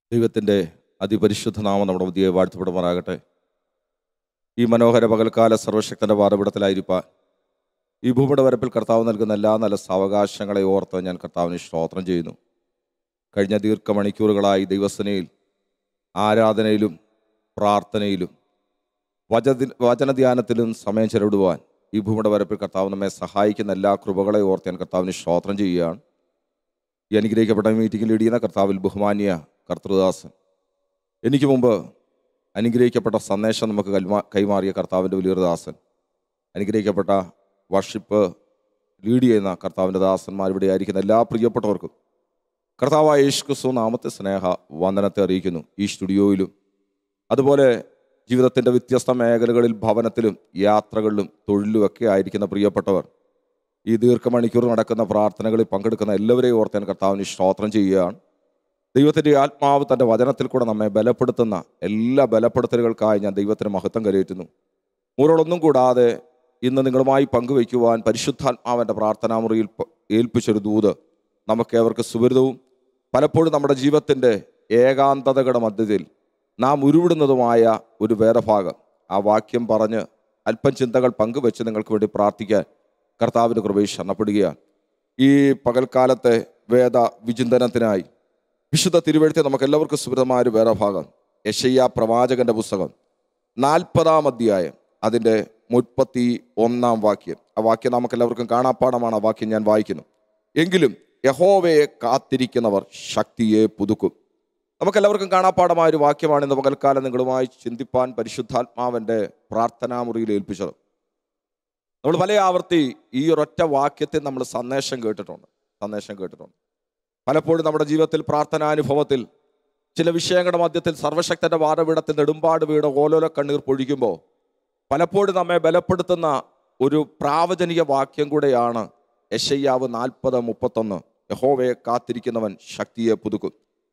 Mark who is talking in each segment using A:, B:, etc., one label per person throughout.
A: ദൈവത്തിൻ്റെ അതിപരിശുദ്ധ നാമം നമ്മുടെ പുതിയ വാഴ്ത്തപ്പെടുമാറാകട്ടെ ഈ മനോഹര പകൽക്കാല സർവശക്തൻ്റെ പാതപിടത്തിലായിരിക്കാൻ ഈ ഭൂമിയുടെ വരപ്പിൽ കർത്താവ് നൽകുന്ന എല്ലാ നല്ല സാവകാശങ്ങളെ ഓർത്ത് ഞാൻ കർത്താവിന് സ്തോത്രം ചെയ്യുന്നു കഴിഞ്ഞ ദീർഘമണിക്കൂറുകളായി ദൈവസനയിൽ ആരാധനയിലും പ്രാർത്ഥനയിലും വചതി വചനധ്യാനത്തിലും സമയം ചെലവിടുവാൻ ഈ ഭൂമിയുടെ വരപ്പിൽ കർത്താവ് നമ്മെ സഹായിക്കുന്ന എല്ലാ കൃപകളെ ഓർത്ത് ഞാൻ കർത്താവിന് സ്തോത്രം ചെയ്യുകയാണ് ഈ അനുഗ്രഹിക്കപ്പെട്ട മീറ്റിംഗിൽ ഇടിയുന്ന കർത്താവിൽ ബഹുമാന്യ കർത്തൃദാസൻ എനിക്ക് മുമ്പ് അനുഗ്രഹിക്കപ്പെട്ട സന്ദേശം നമുക്ക് കൈമാ കൈമാറിയ കർത്താവിൻ്റെ വലിയൊരു ദാസൻ അനുഗ്രഹിക്കപ്പെട്ട വർഷിപ്പ് ലീഡ് ചെയ്യുന്ന കർത്താവിൻ്റെ ദാസന്മാർ ഇവിടെ ആയിരിക്കുന്ന എല്ലാ പ്രിയപ്പെട്ടവർക്കും കർത്താവായ യേശുക്രിസ്തു നാമത്തെ സ്നേഹ വന്ദനത്തെ അറിയിക്കുന്നു ഈ സ്റ്റുഡിയോയിലും അതുപോലെ ജീവിതത്തിൻ്റെ വ്യത്യസ്ത മേഖലകളിൽ ഭവനത്തിലും യാത്രകളിലും തൊഴിലുമൊക്കെ ആയിരിക്കുന്ന പ്രിയപ്പെട്ടവർ ഈ ദീർഘമണിക്കൂർ നടക്കുന്ന പ്രാർത്ഥനകളിൽ പങ്കെടുക്കുന്ന എല്ലാവരെയും ഓർത്ത് ഞാൻ കർത്താവിന് സ്തോത്രം ചെയ്യുകയാണ് ദൈവത്തിൻ്റെ ആത്മാവ് തൻ്റെ വചനത്തിൽ കൂടെ നമ്മെ ബലപ്പെടുത്തുന്ന എല്ലാ ബലപ്പെടുത്തലുകൾക്കായി ഞാൻ ദൈവത്തിന് മഹത്വം കരയേറ്റുന്നു മൂരോടൊന്നും കൂടാതെ ഇന്ന് നിങ്ങളുമായി പങ്കുവയ്ക്കുവാൻ പരിശുദ്ധാത്മാവൻ്റെ പ്രാർത്ഥനാമുറിയിൽ പ- ഏൽപ്പിച്ചൊരു ദൂത് നമുക്കേവർക്ക് സുഹൃതവും പലപ്പോഴും നമ്മുടെ ജീവിതത്തിൻ്റെ ഏകാന്തതകളുടെ മധ്യത്തിൽ നാം ഉരുവിടുന്നതുമായ ഒരു വേദഭാഗം ആ വാക്യം പറഞ്ഞ് അല്പം ചിന്തകൾ പങ്കുവെച്ച് നിങ്ങൾക്ക് വേണ്ടി പ്രാർത്ഥിക്കാൻ കർത്താവിൻ്റെ കൃപയിൽ ശരണപ്പെടുകയാണ് ഈ പകൽക്കാലത്തെ വേദ വിചിന്തനത്തിനായി വിശുദ്ധ തിരുവഴുത്തെ നമുക്ക് എല്ലാവർക്കും സുഹൃതമായ ഒരു വേദഭാഗം യശയ്യ പ്രവാചകന്റെ പുസ്തകം നാൽപ്പതാം അധ്യായം അതിൻ്റെ മുപ്പത്തി ഒന്നാം വാക്യം ആ വാക്യം നമുക്ക് എല്ലാവർക്കും കാണാപ്പാടമാണ് ആ വാക്യം ഞാൻ വായിക്കുന്നു എങ്കിലും യഹോവയെ കാത്തിരിക്കുന്നവർ ശക്തിയെ പുതുക്കും നമുക്കെല്ലാവർക്കും കാണാപ്പാടമായ ഒരു വാക്യമാണ് ഇന്ന് പകൽക്കാലം നിങ്ങളുമായി ചിന്തിപ്പാൻ പരിശുദ്ധാത്മാവൻ്റെ പ്രാർത്ഥനാമുറിയിൽ ഏൽപ്പിച്ചത് നമ്മൾ പല ആവർത്തി ഈ ഒരൊറ്റ വാക്യത്തിൽ നമ്മൾ സന്ദേശം കേട്ടിട്ടുണ്ട് സന്ദേശം കേട്ടിട്ടുണ്ട് പലപ്പോഴും നമ്മുടെ ജീവിതത്തിൽ പ്രാർത്ഥനാനുഭവത്തിൽ ചില വിഷയങ്ങളുടെ മധ്യത്തിൽ സർവശക്തന്റെ വാദപീഠത്തിൽ നെടുമ്പാട് വീട് ഓലോല കണ്ണീർ പൊഴിക്കുമ്പോൾ പലപ്പോഴും നമ്മെ ബലപ്പെടുത്തുന്ന ഒരു പ്രാവചനിക വാക്യം കൂടെയാണ് യശയ്യാവ് നാൽപ്പത് മുപ്പത്തൊന്ന് യഹോവയെ കാത്തിരിക്കുന്നവൻ ശക്തിയെ പുതുക്കും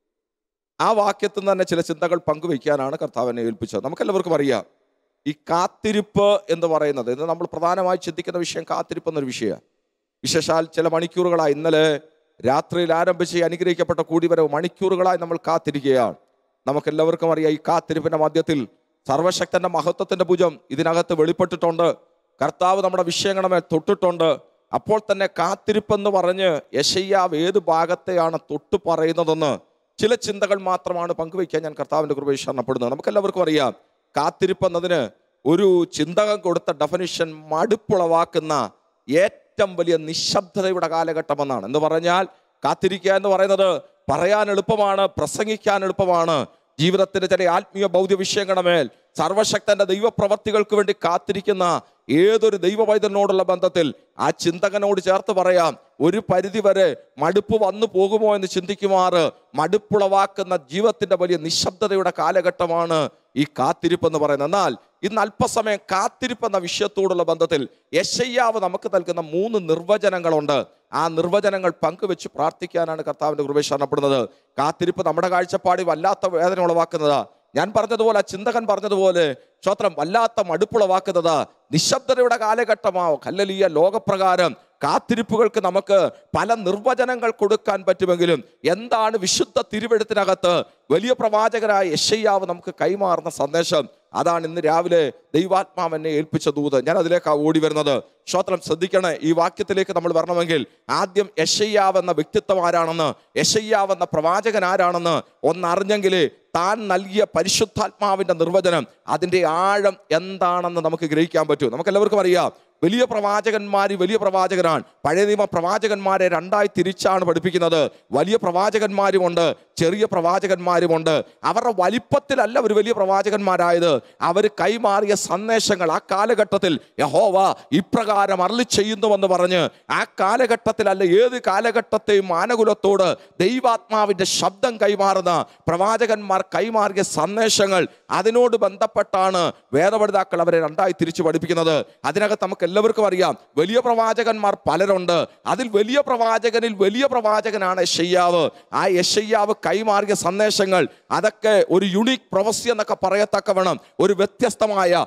A: ആ വാക്യത്തിൽ നിന്ന് തന്നെ ചില ചിന്തകൾ പങ്കുവയ്ക്കാനാണ് കർത്താവിനെ ഏൽപ്പിച്ചത് നമുക്കെല്ലാവർക്കും അറിയാം ഈ കാത്തിരിപ്പ് എന്ന് പറയുന്നത് ഇത് നമ്മൾ പ്രധാനമായി ചിന്തിക്കുന്ന വിഷയം കാത്തിരിപ്പ് എന്നൊരു വിഷയമാണ് വിശേഷാൽ ചില മണിക്കൂറുകളായി ഇന്നലെ രാത്രിയിൽ ആരംഭിച്ച് ഈ അനുഗ്രഹിക്കപ്പെട്ട കൂടിവരവ് മണിക്കൂറുകളായി നമ്മൾ കാത്തിരിക്കുകയാണ് നമുക്കെല്ലാവർക്കും അറിയാം ഈ കാത്തിരിപ്പിന്റെ മധ്യത്തിൽ സർവശക്തന്റെ മഹത്വത്തിന്റെ ഭുജം ഇതിനകത്ത് വെളിപ്പെട്ടിട്ടുണ്ട് കർത്താവ് നമ്മുടെ വിഷയങ്ങളെ തൊട്ടിട്ടുണ്ട് അപ്പോൾ തന്നെ കാത്തിരിപ്പെന്ന് പറഞ്ഞ് യശയ്യാവ് ഏത് ഭാഗത്തെയാണ് തൊട്ട് പറയുന്നതെന്ന് ചില ചിന്തകൾ മാത്രമാണ് പങ്കുവയ്ക്കാൻ ഞാൻ കർത്താവിന്റെ കൃപയിൽ ശരണപ്പെടുന്നത് നമുക്കെല്ലാവർക്കും അറിയാം കാത്തിരിപ്പ് എന്നതിന് ഒരു ചിന്തകം കൊടുത്ത ഡെഫനിഷൻ മടുപ്പുളവാക്കുന്ന ഏറ്റവും വലിയ നിശബ്ദതയുടെ കാലഘട്ടമെന്നാണ് എന്ന് പറഞ്ഞാൽ കാത്തിരിക്കുക എന്ന് പറയുന്നത് പറയാൻ എളുപ്പമാണ് പ്രസംഗിക്കാൻ എളുപ്പമാണ് ജീവിതത്തിന്റെ ചില ആത്മീയ ബൗദ്ധ്യ വിഷയങ്ങളുടെ മേൽ സർവശക്തന്റെ ദൈവപ്രവർത്തികൾക്ക് വേണ്ടി കാത്തിരിക്കുന്ന ഏതൊരു ദൈവവൈദ്യനോടുള്ള ബന്ധത്തിൽ ആ ചിന്തകനോട് ചേർത്ത് പറയാം ഒരു പരിധി വരെ മടുപ്പ് വന്നു പോകുമോ എന്ന് ചിന്തിക്കുമാറ് മടുപ്പുളവാക്കുന്ന ജീവിതത്തിന്റെ വലിയ നിശബ്ദതയുടെ കാലഘട്ടമാണ് ഈ കാത്തിരിപ്പ് എന്ന് പറയുന്നത് എന്നാൽ ഇന്ന് അല്പസമയം കാത്തിരിപ്പ് എന്ന വിഷയത്തോടുള്ള ബന്ധത്തിൽ യശയ്യാവ് നമുക്ക് നൽകുന്ന മൂന്ന് നിർവചനങ്ങളുണ്ട് ആ നിർവചനങ്ങൾ പങ്കുവെച്ച് പ്രാർത്ഥിക്കാനാണ് കർത്താവിന്റെ കൃപ ശരണപ്പെടുന്നത് കാത്തിരിപ്പ് നമ്മുടെ കാഴ്ചപ്പാടിൽ വല്ലാത്ത വേദന ഉളവാക്കുന്നതാ ഞാൻ പറഞ്ഞതുപോലെ ആ ചിന്തകൻ പറഞ്ഞതുപോലെ ശ്രോത്രം വല്ലാത്ത മടുപ്പുളവാക്കുന്നത് നിശബ്ദതയുടെ കാലഘട്ടമാവും കല്ലലിയ ലോകപ്രകാരം കാത്തിരിപ്പുകൾക്ക് നമുക്ക് പല നിർവചനങ്ങൾ കൊടുക്കാൻ പറ്റുമെങ്കിലും എന്താണ് വിശുദ്ധ തിരുവെഴുത്തിനകത്ത് വലിയ പ്രവാചകരായ യശയ്യാവ് നമുക്ക് കൈമാറുന്ന സന്ദേശം അതാണ് ഇന്ന് രാവിലെ ദൈവാത്മാവ് എന്നെ ഏൽപ്പിച്ച ദൂത് ഞാൻ അതിലേക്കാണ് ഓടി വരുന്നത് ശ്രോത്രം ശ്രദ്ധിക്കണേ ഈ വാക്യത്തിലേക്ക് നമ്മൾ വരണമെങ്കിൽ ആദ്യം യശയ്യാവ് എന്ന വ്യക്തിത്വം ആരാണെന്ന് യശയ്യാവ് എന്ന പ്രവാചകൻ ആരാണെന്ന് ഒന്നറിഞ്ഞെങ്കിലേ താൻ നൽകിയ പരിശുദ്ധാത്മാവിന്റെ നിർവചനം അതിന്റെ ആഴം എന്താണെന്ന് നമുക്ക് ഗ്രഹിക്കാൻ പറ്റൂ നമുക്ക് എല്ലാവർക്കും അറിയാം വലിയ പ്രവാചകന്മാർ വലിയ പ്രവാചകനാണ് പഴയ നിയമ പ്രവാചകന്മാരെ രണ്ടായി തിരിച്ചാണ് പഠിപ്പിക്കുന്നത് വലിയ പ്രവാചകന്മാരുമുണ്ട് ചെറിയ പ്രവാചകന്മാരുമുണ്ട് അവരുടെ വലിപ്പത്തിലല്ല ഒരു വലിയ പ്രവാചകന്മാരായത് അവർ കൈമാറിയ സന്ദേശങ്ങൾ ആ കാലഘട്ടത്തിൽ യഹോവ ഇപ്രകാരം അരളി ചെയ്യുന്നുവെന്ന് പറഞ്ഞ് ആ കാലഘട്ടത്തിലല്ല ഏത് കാലഘട്ടത്തെയും മാനകുലത്തോട് ദൈവാത്മാവിന്റെ ശബ്ദം കൈമാറുന്ന പ്രവാചകന്മാർ കൈമാറിയ സന്ദേശങ്ങൾ അതിനോട് ബന്ധപ്പെട്ടാണ് വേദപഠിതാക്കൾ അവരെ രണ്ടായി തിരിച്ചു പഠിപ്പിക്കുന്നത് അതിനകത്ത് നമുക്ക് എല്ലാവർക്കും അറിയാം വലിയ പ്രവാചകന്മാർ പലരുണ്ട് അതിൽ വലിയ പ്രവാചകനിൽ വലിയ പ്രവാചകനാണ് യശയ്യാവ് ആ യശയ്യാവ് കൈമാറിയ സന്ദേശങ്ങൾ അതൊക്കെ ഒരു യുണീക് പ്രൊഫസി എന്നൊക്കെ പറയത്തക്കവണ്ണം ഒരു വ്യത്യസ്തമായ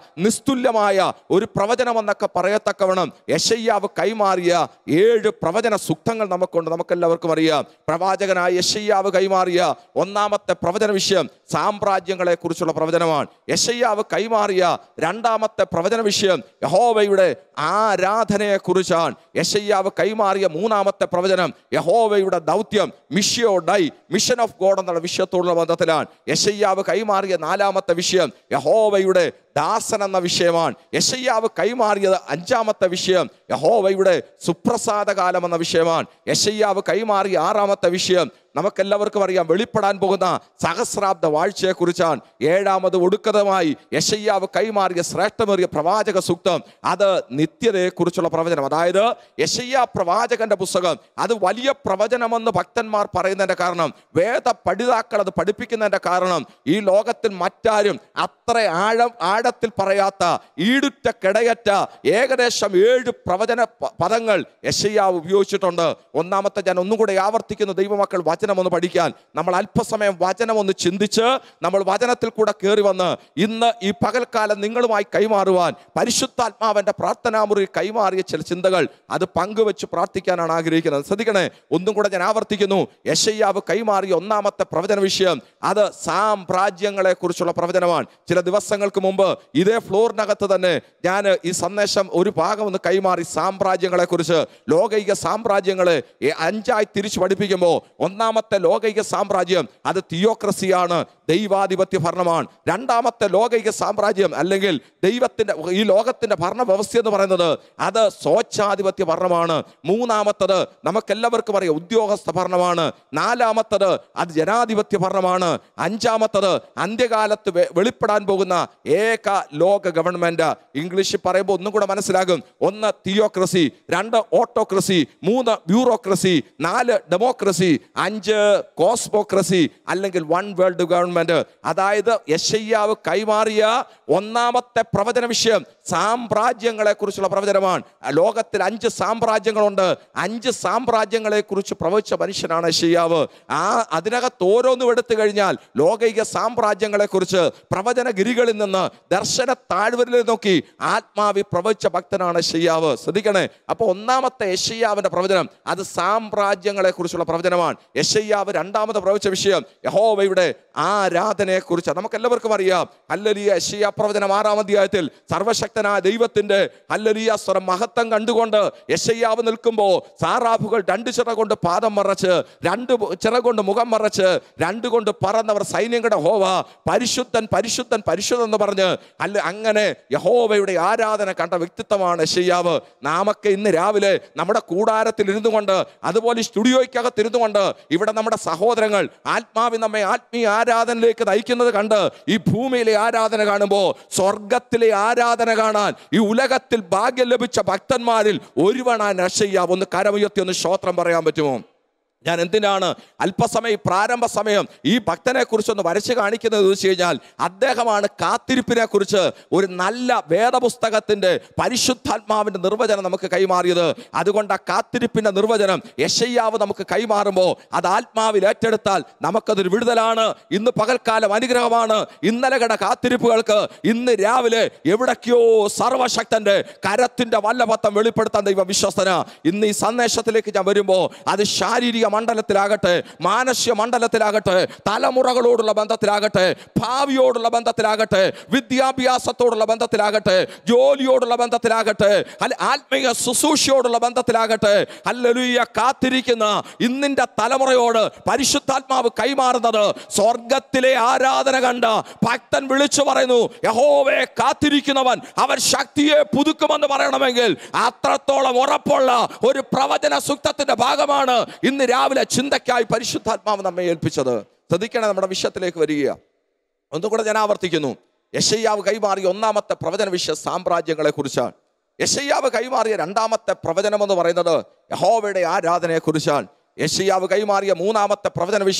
A: നിസ്തുല്യമായ ഒരു പ്രവചനമെന്നൊക്കെ പറയത്തക്കവണ്ണം യശയ്യാവ് കൈമാറിയ ഏഴ് പ്രവചന സുക്തങ്ങൾ നമുക്കുണ്ട് നമുക്കെല്ലാവർക്കും അറിയാം പ്രവാചകനായ യശയ്യാവ് കൈമാറിയ ഒന്നാമത്തെ പ്രവചന വിഷയം സാമ്രാജ്യങ്ങളെ കുറിച്ചുള്ള പ്രവചനമാണ് യശയ്യാവ് കൈമാറിയ രണ്ടാമത്തെ പ്രവചന വിഷയം യഹോവയുടെ ആരാധനയെ കുറിച്ചാണ് യശയ്യാവ് കൈമാറിയ മൂന്നാമത്തെ പ്രവചനം യഹോവയുടെ ദൗത്യം മിഷ്യോ ഡൈ മിഷൻ ഓഫ് ഗോഡ് എന്നുള്ള വിഷയത്തോടുള്ള ബന്ധത്തിലാണ് യശയ്യാവ് കൈമാറിയ നാലാമത്തെ വിഷയം യഹോവയുടെ ദാസൻ എന്ന വിഷയമാണ് യശയ്യാവ് കൈമാറിയത് അഞ്ചാമത്തെ വിഷയം യഹോവയുടെ സുപ്രസാദ കാലം എന്ന വിഷയമാണ് യശയ്യാവ് കൈമാറിയ ആറാമത്തെ വിഷയം നമുക്കെല്ലാവർക്കും അറിയാം വെളിപ്പെടാൻ പോകുന്ന സഹസ്രാബ്ദ വാഴ്ചയെക്കുറിച്ചാണ് ഏഴാമത് ഒടുക്കതമായി യശയ്യാവ് കൈമാറിയ ശ്രേഷ്ഠമേറിയ പ്രവാചക സൂക്തം അത് നിത്യതയെക്കുറിച്ചുള്ള പ്രവചനം അതായത് യശയ്യ പ്രവാചകന്റെ പുസ്തകം അത് വലിയ പ്രവചനമെന്ന് ഭക്തന്മാർ പറയുന്നതിന്റെ കാരണം വേദ പഠിതാക്കൾ അത് പഠിപ്പിക്കുന്നതിന്റെ കാരണം ഈ ലോകത്തിൽ മറ്റാരും അത്ര ആഴം ആഴത്തിൽ പറയാത്ത ഈടുറ്റ കിടയറ്റ ഏകദേശം ഏഴ് പ്രവചന പ- പദങ്ങൾ യശയ്യാവ് ഉപയോഗിച്ചിട്ടുണ്ട് ഒന്നാമത്തെ ഞാൻ ഒന്നും കൂടെ ആവർത്തിക്കുന്നു ദൈവമക്കൾ വചനം ഒന്ന് പഠിക്കാൻ നമ്മൾ അല്പസമയം വചനം ഒന്ന് ചിന്തിച്ച് നമ്മൾ വചനത്തിൽ കൂടെ കയറി വന്ന് ഇന്ന് ഈ പകൽക്കാലം നിങ്ങളുമായി കൈമാറുവാൻ പരിശുദ്ധാത്മാവന്റെ പ്രാർത്ഥനാമുറി കൈമാറിയ ചില ചിന്തകൾ അത് പങ്കുവെച്ച് പ്രാർത്ഥിക്കാനാണ് ആഗ്രഹിക്കുന്നത് ശ്രദ്ധിക്കണേ ഒന്നും കൂടെ ഞാൻ ആവർത്തിക്കുന്നു യശയ്യാവ് കൈമാറിയ ഒന്നാമത്തെ പ്രവചന വിഷയം അത് സാമ്രാജ്യങ്ങളെ കുറിച്ചുള്ള പ്രവചനമാണ് ചില ദിവസങ്ങൾക്ക് മുമ്പ് ഇതേ ഫ്ലോറിനകത്ത് തന്നെ ഞാൻ ഈ സന്ദേശം ഒരു ഭാഗം ഒന്ന് കൈമാറി സാമ്രാജ്യങ്ങളെ കുറിച്ച് ലോകൈക സാമ്രാജ്യങ്ങളെ എ- അഞ്ചായി തിരിച്ചു പഠിപ്പിക്കുമ്പോൾ ഒന്നാമത്തെ ലോകൈക സാമ്രാജ്യം അത് തിയോക്രസിയാണ് ദൈവാധിപത്യ ഭരണമാണ് രണ്ടാമത്തെ ലോകൈക സാമ്രാജ്യം അല്ലെങ്കിൽ ദൈവത്തിന്റെ ഈ ലോകത്തിന്റെ ഭരണ വ്യവസ്ഥ എന്ന് പറയുന്നത് അത് സ്വച്ഛാധിപത്യ ഭരണമാണ് മൂന്നാമത്തത് നമുക്കെല്ലാവർക്കും അറിയാം ഉദ്യോഗസ്ഥ ഭരണമാണ് നാലാമത്തത് അത് ജനാധിപത്യ ഭരണമാണ് അഞ്ചാമത്തത് അന്ത്യകാലത്ത് വെ- വെളിപ്പെടാൻ പോകുന്ന ഏക ലോക ഗവൺമെന്റ് ഇംഗ്ലീഷിൽ പറയുമ്പോൾ ഒന്നും കൂടെ മനസ്സിലാകും ഒന്ന് തിയോക്രസി രണ്ട് ഓട്ടോക്രസി മൂന്ന് ബ്യൂറോക്രസി നാല് ഡെമോക്രസി അഞ്ച് കോസ്മോക്രസി അല്ലെങ്കിൽ വൺ വേൾഡ് ഗവൺമെന്റ് അതായത് യശയ്യാവ് കൈമാറിയ ഒന്നാമത്തെ പ്രവചന വിഷയം സാമ്രാജ്യങ്ങളെ കുറിച്ചുള്ള പ്രവചനമാണ് ലോകത്തിൽ അഞ്ച് സാമ്രാജ്യങ്ങളുണ്ട് അഞ്ച് സാമ്രാജ്യങ്ങളെ കുറിച്ച് പ്രവചിച്ച മനുഷ്യനാണ് യശയ്യാവ് ആ അതിനകത്ത് ഓരോന്നും എടുത്തു കഴിഞ്ഞാൽ ലോകൈക സാമ്രാജ്യങ്ങളെ കുറിച്ച് പ്രവചന ഗിരികളിൽ നിന്ന് ദർശന താഴ്വരയിൽ നോക്കി ആത്മാവി പ്രവചിച്ച ഭക്തനാണ് യശയ്യാവ് ശ്രദ്ധിക്കണേ അപ്പൊ ഒന്നാമത്തെ യശയ്യാവിന്റെ പ്രവചനം അത് സാമ്രാജ്യങ്ങളെ കുറിച്ചുള്ള പ്രവചനമാണ് യശയ്യാവ് രണ്ടാമത് പ്രവചിച്ച വിഷയം യഹോവയുടെ ആരാധനയെ കുറിച്ച് നമുക്ക് എല്ലാവർക്കും അറിയാം അല്ലലിയ യശയ്യ പ്രവചനം ആറാം അധ്യായത്തിൽ സർവശക്തനായ ദൈവത്തിന്റെ അല്ലലിയ സ്വരം മഹത്വം കണ്ടുകൊണ്ട് യശയ്യാവ് നിൽക്കുമ്പോൾ സാറാഫുകൾ രണ്ട് ചിറ കൊണ്ട് പാദം മറച്ച് രണ്ട് ചിറ കൊണ്ട് മുഖം മറച്ച് രണ്ട് കൊണ്ട് പറന്നവർ സൈന്യങ്ങളുടെ ഹോവ പരിശുദ്ധൻ പരിശുദ്ധൻ പരിശുദ്ധൻ എന്ന് പറഞ്ഞ് അല്ല അങ്ങനെ യഹോവയുടെ ആരാധന കണ്ട വ്യക്തിത്വമാണ് യശയ്യാവ് നാമൊക്കെ ഇന്ന് രാവിലെ നമ്മുടെ കൂടാരത്തിൽ ഇരുന്നു കൊണ്ട് അതുപോലെ ഈ സ്റ്റുഡിയോയ്ക്കകത്ത് ഇരുന്നു കൊണ്ട് ഇവിടെ നമ്മുടെ സഹോദരങ്ങൾ ആത്മാവി നമ്മെ ആത്മീയ ആരാധനയിലേക്ക് നയിക്കുന്നത് കണ്ട് ഈ ഭൂമിയിലെ ആരാധന കാണുമ്പോൾ സ്വർഗത്തിലെ ആരാധന കാണാൻ ഈ ഉലകത്തിൽ ഭാഗ്യം ലഭിച്ച ഭക്തന്മാരിൽ ഒരുവണാൻ രക്ഷയ്യാവ് ഒന്ന് കരമുയർത്തി ഒന്ന് ശ്രോത്രം പറയാൻ പറ്റുമോ ഞാൻ എന്തിനാണ് അല്പസമയം ഈ പ്രാരംഭ സമയം ഈ ഭക്തനെ കുറിച്ചൊന്ന് വരച്ച് കാണിക്കുന്നത് എന്ന് വെച്ച് കഴിഞ്ഞാൽ അദ്ദേഹമാണ് കാത്തിരിപ്പിനെ കുറിച്ച് ഒരു നല്ല വേദപുസ്തകത്തിന്റെ പരിശുദ്ധാത്മാവിന്റെ നിർവചനം നമുക്ക് കൈമാറിയത് അതുകൊണ്ട് ആ കാത്തിരിപ്പിന്റെ നിർവചനം യശയ്യാവ് നമുക്ക് കൈമാറുമ്പോൾ അത് ആത്മാവിൽ ഏറ്റെടുത്താൽ നമുക്കതൊരു വിടുതലാണ് ഇന്ന് പകൽക്കാലം അനുഗ്രഹമാണ് ഇന്നലകളുടെ കാത്തിരിപ്പുകൾക്ക് ഇന്ന് രാവിലെ എവിടൊക്കെയോ സർവശക്തന്റെ കരത്തിന്റെ വല്ലഭത്തം വെളിപ്പെടുത്താൻ ദൈവം വിശ്വസ്തന ഇന്ന് ഈ സന്ദേശത്തിലേക്ക് ഞാൻ വരുമ്പോൾ അത് ശാരീരിക മണ്ഡലത്തിലാകട്ടെ മാനസിക മണ്ഡലത്തിലാകട്ടെ തലമുറകളോടുള്ള ബന്ധത്തിലാകട്ടെ ഭാവിയോടുള്ള ബന്ധത്തിലാകട്ടെ വിദ്യാഭ്യാസത്തോടുള്ള ബന്ധത്തിലാകട്ടെ ജോലിയോടുള്ള ബന്ധത്തിലാകട്ടെ അല്ല ആത്മീയ ശുശ്രൂഷയോടുള്ള ബന്ധത്തിലാകട്ടെ അല്ലലുയ്യ കാത്തിരിക്കുന്ന ഇന്നിന്റെ തലമുറയോട് പരിശുദ്ധാത്മാവ് കൈമാറുന്നത് സ്വർഗത്തിലെ ആരാധന കണ്ട ഭക്തൻ വിളിച്ചു പറയുന്നു യഹോവയെ കാത്തിരിക്കുന്നവൻ അവൻ ശക്തിയെ പുതുക്കുമെന്ന് പറയണമെങ്കിൽ അത്രത്തോളം ഉറപ്പുള്ള ഒരു പ്രവചന സുക്തത്തിന്റെ ഭാഗമാണ് ഇന്ന് രാവിലെ ചിന്തയ്ക്കായി പരിശുദ്ധാത്മാവ് നമ്മെ ഏൽപ്പിച്ചത് ശ്രദ്ധിക്കണേ നമ്മുടെ വിഷയത്തിലേക്ക് വരിക ഒന്നുകൂടെ ഞാൻ ആവർത്തിക്കുന്നു യശയ്യാവ് കൈമാറിയ ഒന്നാമത്തെ പ്രവചന വിഷയ സാമ്രാജ്യങ്ങളെ കുറിച്ചാണ് യശയ്യാവ് കൈമാറിയ രണ്ടാമത്തെ പ്രവചനം എന്ന് പറയുന്നത് യഹോവയുടെ ആരാധനയെ കുറിച്ചാണ് യശയ്യാവ് കൈമാറിയ മൂന്നാമത്തെ പ്രവചന വിഷയം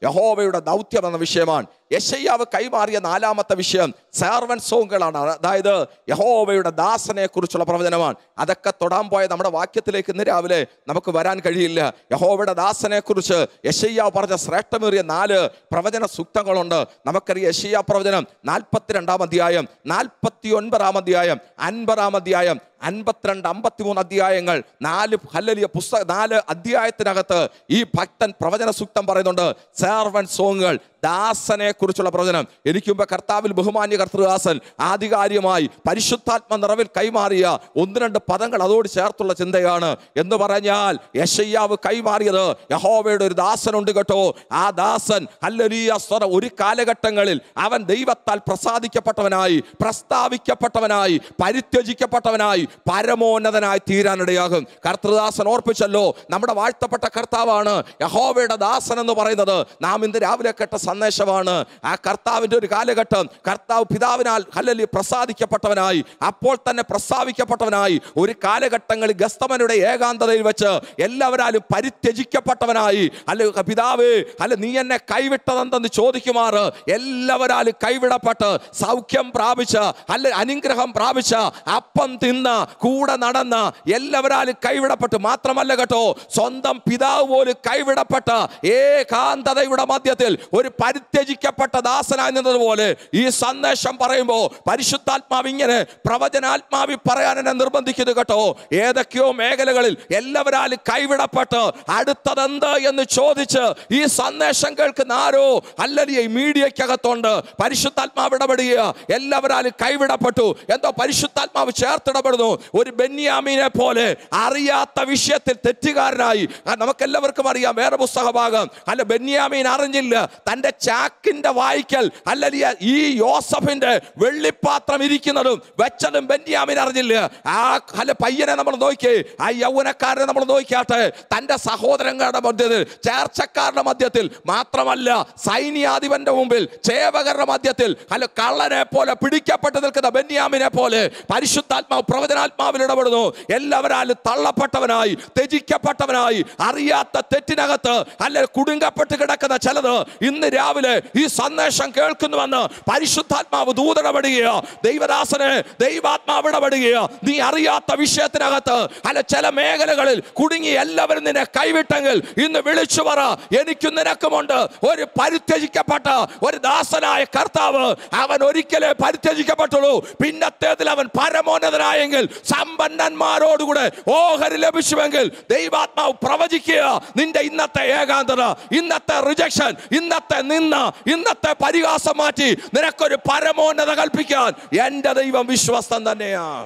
A: യഹോവയുടെ ദൗത്യം എന്ന വിഷയമാണ് യശയ്യാവ് കൈമാറിയ നാലാമത്തെ വിഷയം സെർവൻ സോങ്ങുകളാണ് അതായത് യഹോവയുടെ ദാസനെ കുറിച്ചുള്ള പ്രവചനമാണ് അതൊക്കെ തൊടാൻ പോയ നമ്മുടെ വാക്യത്തിലേക്ക് ഇന്ന് രാവിലെ നമുക്ക് വരാൻ കഴിയില്ല യഹോവയുടെ ദാസനെ കുറിച്ച് യശയ്യാവ് പറഞ്ഞ ശ്രേഷ്ഠമേറിയ നാല് പ്രവചന സൂക്തങ്ങളുണ്ട് നമുക്കറിയാം യശയ്യ പ്രവചനം നാൽപ്പത്തിരണ്ടാം അധ്യായം നാൽപ്പത്തി ഒൻപതാം അധ്യായം അൻപതാം അധ്യായം അൻപത്തിരണ്ട് അമ്പത്തിമൂന്ന് അധ്യായങ്ങൾ നാല് ഹല്ലലിയ പുസ്തക നാല് അധ്യായത്തിനകത്ത് ഈ ഭക്തൻ പ്രവചന സൂക്തം പറയുന്നുണ്ട് സെർവൻ സോങ്ങുകൾ ദാസനെ കുറിച്ചുള്ള പ്രവചനം എനിക്ക് മുമ്പ് കർത്താവിൽ ബഹുമാന്യ കർത്തൃദാസൻ ആധികാരികമായി പരിശുദ്ധാത്മ നിറവിൽ കൈമാറിയ ഒന്ന് രണ്ട് പദങ്ങൾ അതോട് ചേർത്തുള്ള ചിന്തയാണ് എന്ന് പറഞ്ഞാൽ യശയ്യാവ് കൈമാറിയത് യഹോവയുടെ ഒരു ദാസനുണ്ട് കേട്ടോ ആ ദാസൻ ഹല്ലലിയ സ്വര ഒരു കാലഘട്ടങ്ങളിൽ അവൻ ദൈവത്താൽ പ്രസാദിക്കപ്പെട്ടവനായി പ്രസ്താവിക്കപ്പെട്ടവനായി പരിത്യജിക്കപ്പെട്ടവനായി പരമോന്നതനായി തീരാനിടയാകും കർത്തൃദാസൻ ഓർപ്പിച്ചല്ലോ നമ്മുടെ വാഴ്ത്തപ്പെട്ട കർത്താവാണ് യഹോവയുടെ ദാസൻ എന്ന് പറയുന്നത് നാം ഇന്ന് രാവിലെ കേട്ട സന്ദേശമാണ് ആ കർത്താവിന്റെ ഒരു കാലഘട്ടം കർത്താവ് പിതാവിനാൽ ഹല്ലലി പ്രസാദിക്കപ്പെട്ടവനായി അപ്പോൾ തന്നെ പ്രസ്താവിക്കപ്പെട്ടവനായി ഒരു കാലഘട്ടങ്ങളിൽ ഗസ്തമനുടെ ഏകാന്തതയിൽ വെച്ച് എല്ലാവരാലും പരിത്യജിക്കപ്പെട്ടവനായി അല്ല പിതാവ് അല്ല നീ എന്നെ കൈവിട്ടതെന്തെന്ന് ചോദിക്കുമാറ് എല്ലാവരാലും കൈവിടപ്പെട്ട് സൗഖ്യം പ്രാപിച്ച അല്ല അനുഗ്രഹം പ്രാപിച്ച അപ്പം തിന്ന കൂടെ നടന്ന എല്ലാവരാലും കൈവിടപ്പെട്ടു മാത്രമല്ല കേട്ടോ സ്വന്തം പിതാവ് പോലും കൈവിടപ്പെട്ട ഏകാന്തതയുടെ മധ്യത്തിൽ ഒരു പരിത്യജിക്കപ്പെട്ട ദാസനായി നിന്നതുപോലെ ഈ സന്ദേശം പറയുമ്പോൾ പരിശുദ്ധാത്മാവ് ഇങ്ങനെ പ്രവചനാത്മാവി പറയാൻ എന്നെ നിർബന്ധിക്കുന്നു കേട്ടോ ഏതൊക്കെയോ മേഖലകളിൽ എല്ലാവരാലും കൈവിടപ്പെട്ട് അടുത്തതെന്ത് എന്ന് ചോദിച്ച് ഈ സന്ദേശം കേൾക്കുന്ന ആരോ അല്ലെങ്കിൽ ഈ മീഡിയക്കകത്തുണ്ട് പരിശുദ്ധാത്മാവ് ഇടപെടുക എല്ലാവരാലും കൈവിടപ്പെട്ടു എന്തോ പരിശുദ്ധാത്മാവ് ചേർത്തിടപെടുന്നു ഒരു ബെന്യാമീനെ പോലെ അറിയാത്ത വിഷയത്തിൽ തെറ്റുകാരനായി ആ, നമുക്കെല്ലാവർക്കും അറിയാം വേറെ പുസ്തക ഭാഗം അല്ല ബെന്യാമീൻ അറിഞ്ഞില്ല തന്റെ ചാക്കിന്റെ വായിക്കൽ അല്ലെങ്കിൽ ഈ യോസഫിന്റെ വെള്ളിപ്പാത്രം ഇരിക്കുന്നതും വെച്ചതും ബെന്യാമീൻ അറിഞ്ഞില്ല ആ അല്ല പയ്യനെ നമ്മൾ നോക്കിയേ ആ യൗവനക്കാരനെ നമ്മൾ നോക്കിയാട്ടെ തന്റെ സഹോദരങ്ങളുടെ മധ്യത്തിൽ ചേർച്ചക്കാരുടെ മധ്യത്തിൽ മാത്രമല്ല സൈന്യാധിപന്റെ മുമ്പിൽ സേവകരുടെ മധ്യത്തിൽ അല്ല കള്ളനെ പോലെ പിടിക്കപ്പെട്ട് നിൽക്കുന്ന ബെന്യാമിനെ പോലെ പരിശുദ്ധാത്മാവ് പ്രവചനാത്മാവിൽ ഇടപെടുന്നു എല്ലാവരാലും തള്ളപ്പെട്ടവനായി ത്യജിക്കപ്പെട്ടവനായി അറിയാത്ത തെറ്റിനകത്ത് അല്ലെ കുടുങ്ങപ്പെട്ട് കിടക്കുന്ന ചിലത് ഇന്ന് രാവിലെ ഈ സന്ദേശം കേൾക്കുന്നുവെന്ന് പരിശുദ്ധാത്മാവ് ദൂതടപെടുകയോ ദൈവദാസനെ ദൈവാത്മാവ് ഇടപെടുകയോ നീ അറിയാത്ത വിഷയത്തിനകത്ത് അല്ല ചില മേഖലകളിൽ കുടുങ്ങി എല്ലാവരും നിന്നെ കൈവിട്ടെങ്കിൽ ഇന്ന് വിളിച്ചു പറ എനിക്കും നിനക്കുമുണ്ട് ഒരു പരിത്യജിക്കപ്പെട്ട ഒരു ദാസനായ കർത്താവ് അവൻ ഒരിക്കലേ പരിത്യജിക്കപ്പെട്ടുള്ളൂ പിന്നത്തേതിൽ അവൻ പരമോന്നതനായെങ്കിൽ സമ്പന്നന്മാരോടുകൂടെ ഓഹരി ലഭിച്ചുവെങ്കിൽ ദൈവാത്മാവ് പ്രവചിക്കുക നിന്റെ ഇന്നത്തെ ഏകാന്തത ഇന്നത്തെ റിജക്ഷൻ ഇന്നത്തെ നിന്ന ഇന്നത്തെ പരിഹാസം മാറ്റി നിനക്കൊരു പരമോന്നത കൽപ്പിക്കാൻ എന്റെ ദൈവം വിശ്വസ്തൻ തന്നെയാണ്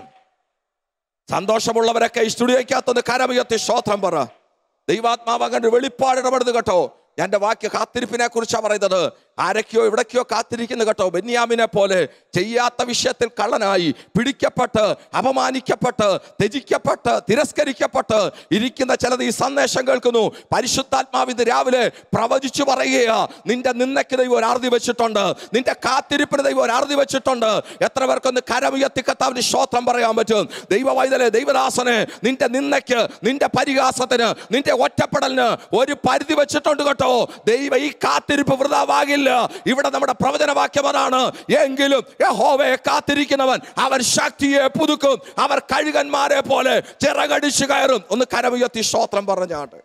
A: സന്തോഷമുള്ളവരൊക്കെ ഈ സ്റ്റുഡിയോയ്ക്കകത്തൊന്ന് കരമുയർത്തി ശ്രോത്രം പറ ദൈവാത്മാവ് അങ്ങനെ വെളിപ്പാട് ഇടപെടുന്നു കേട്ടോ എന്റെ വാക്യ കാത്തിരിപ്പിനെ കുറിച്ചാണ് പറയുന്നത് ആരൊക്കെയോ എവിടേക്കോ കാത്തിരിക്കുന്നു കേട്ടോ ബെന്യാമിനെ പോലെ ചെയ്യാത്ത വിഷയത്തിൽ കള്ളനായി പിടിക്കപ്പെട്ട് അപമാനിക്കപ്പെട്ട് ത്യജിക്കപ്പെട്ട് തിരസ്കരിക്കപ്പെട്ട് ഇരിക്കുന്ന ചിലത് ഈ സന്ദേശം കേൾക്കുന്നു പരിശുദ്ധാത്മാവ് ഇത് രാവിലെ പ്രവചിച്ചു പറയുകയാ നിന്റെ നിന്നയ്ക്ക് ദൈവം ഒരു അറുതി വെച്ചിട്ടുണ്ട് നിന്റെ കാത്തിരിപ്പിന് ദൈവം ഒരു അറുതി വെച്ചിട്ടുണ്ട് എത്ര പേർക്കൊന്ന് കരമുയർത്തി കത്താവിന് ശ്രോത്രം പറയാൻ പറ്റും ദൈവവൈതലെ ദൈവദാസനെ നിന്റെ നിന്നയ്ക്ക് നിന്റെ പരിഹാസത്തിന് നിന്റെ ഒറ്റപ്പെടലിന് ഒരു പരിധി വെച്ചിട്ടുണ്ട് കേട്ടോ ദൈവ ഈ കാത്തിരിപ്പ് വൃതാവാകില്ല ഇവിടെ നമ്മുടെ പ്രവചനവാക്യം അതാണ് എങ്കിലും യഹോവയെ കാത്തിരിക്കുന്നവൻ അവൻ ശക്തിയെ പുതുക്കും അവർ കഴുകന്മാരെ പോലെ ചിറകടിച്ചു കയറും ഒന്ന് കരമുയർത്തി ശ്രോത്രം പറഞ്ഞാട്ട്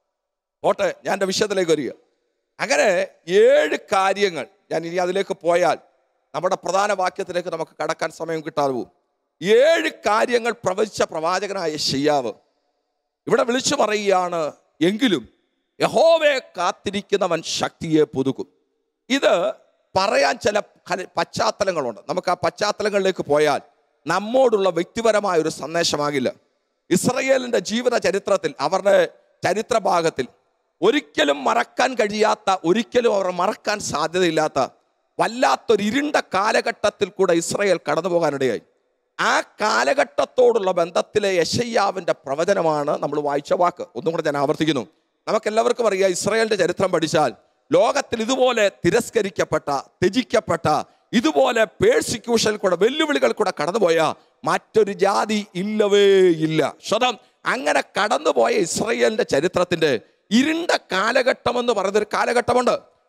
A: ഓട്ടെ ഞാൻ എൻ്റെ വിഷയത്തിലേക്ക് വരിക അങ്ങനെ ഏഴ് കാര്യങ്ങൾ ഞാൻ ഇനി അതിലേക്ക് പോയാൽ നമ്മുടെ പ്രധാന വാക്യത്തിലേക്ക് നമുക്ക് കടക്കാൻ സമയം കിട്ടാതെ പോകും ഏഴ് കാര്യങ്ങൾ പ്രവചിച്ച പ്രവാചകനായ ഷിയാവ് ഇവിടെ വിളിച്ചു പറയുകയാണ് എങ്കിലും യഹോവയെ കാത്തിരിക്കുന്നവൻ ശക്തിയെ പുതുക്കും ഇത് പറയാൻ ചില ഖല- പശ്ചാത്തലങ്ങളുണ്ട് നമുക്ക് ആ പശ്ചാത്തലങ്ങളിലേക്ക് പോയാൽ നമ്മോടുള്ള വ്യക്തിപരമായ ഒരു സന്ദേശമാകില്ല ഇസ്രയേലിന്റെ ജീവിത ചരിത്രത്തിൽ അവരുടെ ചരിത്ര ഭാഗത്തിൽ ഒരിക്കലും മറക്കാൻ കഴിയാത്ത ഒരിക്കലും അവർ മറക്കാൻ സാധ്യതയില്ലാത്ത വല്ലാത്തൊരു ഇരുണ്ട കാലഘട്ടത്തിൽ കൂടെ ഇസ്രയേൽ കടന്നു പോകാനിടയായി ആ കാലഘട്ടത്തോടുള്ള ബന്ധത്തിലെ യശയ്യാവിന്റെ പ്രവചനമാണ് നമ്മൾ വായിച്ച വാക്ക് ഒന്നും കൂടെ ഞാൻ ആവർത്തിക്കുന്നു നമുക്കെല്ലാവർക്കും അറിയാം ഇസ്രയേലിന്റെ ചരിത്രം പഠിച്ചാൽ ലോകത്തിൽ ഇതുപോലെ തിരസ്കരിക്കപ്പെട്ട ത്യജിക്കപ്പെട്ട ഇതുപോലെ പേഴ്സിക്യൂഷൻ കൂടെ വെല്ലുവിളികൾ കൂടെ കടന്നുപോയ മറ്റൊരു ജാതി ഇല്ലവേ ഇല്ല സ്വതം അങ്ങനെ കടന്നുപോയ ഇസ്രയേലിന്റെ ചരിത്രത്തിന്റെ ഇരുണ്ട കാലഘട്ടം എന്ന് പറയുന്നൊരു കാലഘട്ടമുണ്ട്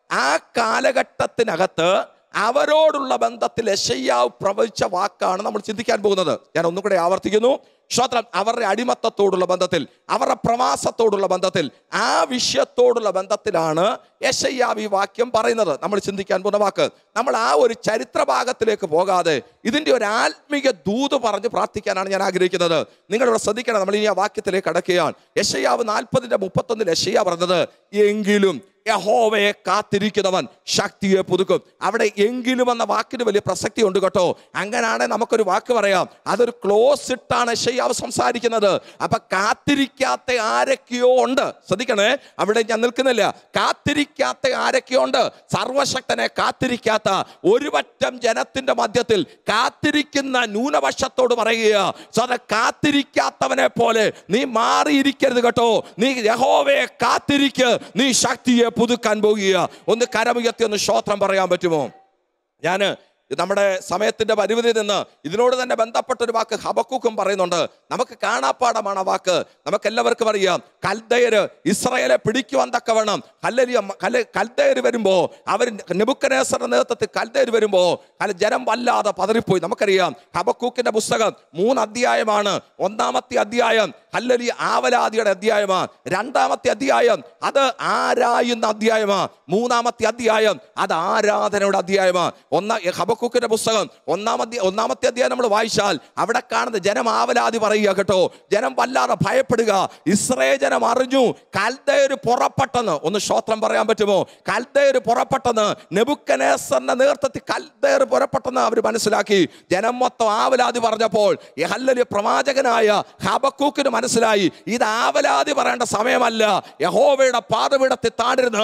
A: ആ കാലഘട്ടത്തിനകത്ത് അവരോടുള്ള ബന്ധത്തിൽ യശയ്യാവ് പ്രവചിച്ച വാക്കാണ് നമ്മൾ ചിന്തിക്കാൻ പോകുന്നത് ഞാൻ ഒന്നും കൂടെ ആവർത്തിക്കുന്നു ശ്രോത്രം അവരുടെ അടിമത്തത്തോടുള്ള ബന്ധത്തിൽ അവരുടെ പ്രവാസത്തോടുള്ള ബന്ധത്തിൽ ആ വിഷയത്തോടുള്ള ബന്ധത്തിലാണ് യശയ്യാവ് ഈ വാക്യം പറയുന്നത് നമ്മൾ ചിന്തിക്കാൻ പോകുന്ന വാക്ക് നമ്മൾ ആ ഒരു ചരിത്ര ഭാഗത്തിലേക്ക് പോകാതെ ഇതിന്റെ ഒരു ആത്മീക ദൂത് പറഞ്ഞ് പ്രാർത്ഥിക്കാനാണ് ഞാൻ ആഗ്രഹിക്കുന്നത് നിങ്ങളിവിടെ ശ്രദ്ധിക്കണം നമ്മൾ ഇനി ആ വാക്യത്തിലേക്ക് കടക്കുകയാണ് യശയ്യാവ് നാൽപ്പതിന്റെ മുപ്പത്തൊന്നിൽ യശയ്യ പറഞ്ഞത് എങ്കിലും യഹോവയെ കാത്തിരിക്കുന്നവൻ ശക്തിയെ പുതുക്കും അവിടെ എങ്കിലും എന്ന വാക്കിന് വലിയ പ്രസക്തി ഉണ്ട് കേട്ടോ അങ്ങനാണ് നമുക്കൊരു വാക്ക് പറയാം അതൊരു ക്ലോസ് ഇട്ടാണ് യശയ്യാവ് സംസാരിക്കുന്നത് അപ്പൊ കാത്തിരിക്കാത്ത ആരൊക്കെയോ ഉണ്ട് ശ്രദ്ധിക്കണേ അവിടെ ഞാൻ നിൽക്കുന്നില്ല കാത്തിരിക്കാത്ത ആരൊക്കെയോ ഉണ്ട് സർവശക്തനെ കാത്തിരിക്കാത്ത ഒരു പറ്റം ജനത്തിന്റെ മധ്യത്തിൽ കാത്തിരിക്കുന്ന ന്യൂനപക്ഷത്തോട് പറയുക സാറെ കാത്തിരിക്കാത്തവനെ പോലെ നീ മാറിയിരിക്കരുത് കേട്ടോ നീ യഹോവയെ കാത്തിരിക്ക് നീ ശക്തിയെ പുതുക്കാൻ പോകുക ഒന്ന് കരമുയർത്തി ഒന്ന് ശ്രോത്രം പറയാൻ പറ്റുമോ ഞാൻ നമ്മുടെ സമയത്തിന്റെ പരിമിതി നിന്ന് ഇതിനോട് തന്നെ ബന്ധപ്പെട്ട ഒരു വാക്ക് ഹബക്കൂക്കും പറയുന്നുണ്ട് നമുക്ക് കാണാപ്പാടമാണ് ആ വാക്ക് നമുക്ക് എല്ലാവർക്കും അറിയാം കൽദയര് ഇസ്രായേലെ പിടിക്കുവാൻ തക്കവണ്ണം കല്ലരിയ കൽദയര് വരുമ്പോ അവർ നെബുക്കനേസറിന്റെ നേതൃത്വത്തിൽ കൽദയര് വരുമ്പോ അല്ല ജനം വല്ലാതെ പതറിപ്പോയി നമുക്കറിയാം ഹബക്കൂക്കിന്റെ പുസ്തകം മൂന്ന് അധ്യായമാണ് ഒന്നാമത്തെ അധ്യായം ഹല്ലലി ആവലാദിയുടെ അധ്യായമാണ് രണ്ടാമത്തെ അധ്യായം അത് ആരായുന്ന അധ്യായമാണ് മൂന്നാമത്തെ അധ്യായം അത് ആരാധനയുടെ അധ്യായമാണ് ഒന്നാ ഹബക്കൂക്കിന്റെ പുസ്തകം ഒന്നാമത്തെ ഒന്നാമത്തെ അധ്യായം നമ്മൾ വായിച്ചാൽ അവിടെ കാണുന്ന ജനം ആവലാതി പറയുക കേട്ടോ ജനം വല്ലാതെ ഭയപ്പെടുക ഇസ്രേ ജനം അറിഞ്ഞു കൽദയൊരു പുറപ്പെട്ടെന്ന് ഒന്ന് ശ്രോത്രം പറയാൻ പറ്റുമോ കൽദയൊരു പുറപ്പെട്ടെന്ന് നെബുക്കനേസറിന്റെ നേതൃത്വത്തിൽ കൽദയർ പുറപ്പെട്ടെന്ന് അവർ മനസ്സിലാക്കി ജനം മൊത്തം ആവലാതി പറഞ്ഞപ്പോൾ ഈ ഹല്ലലി പ്രവാചകനായ ഹബക്കൂക്കിന് മനസ്സിലായി ഇത് ആവലാതി പറയേണ്ട സമയമല്ല യഹോവയുടെ പാതപീഠത്തിൽ താണ്ടിരുന്ന്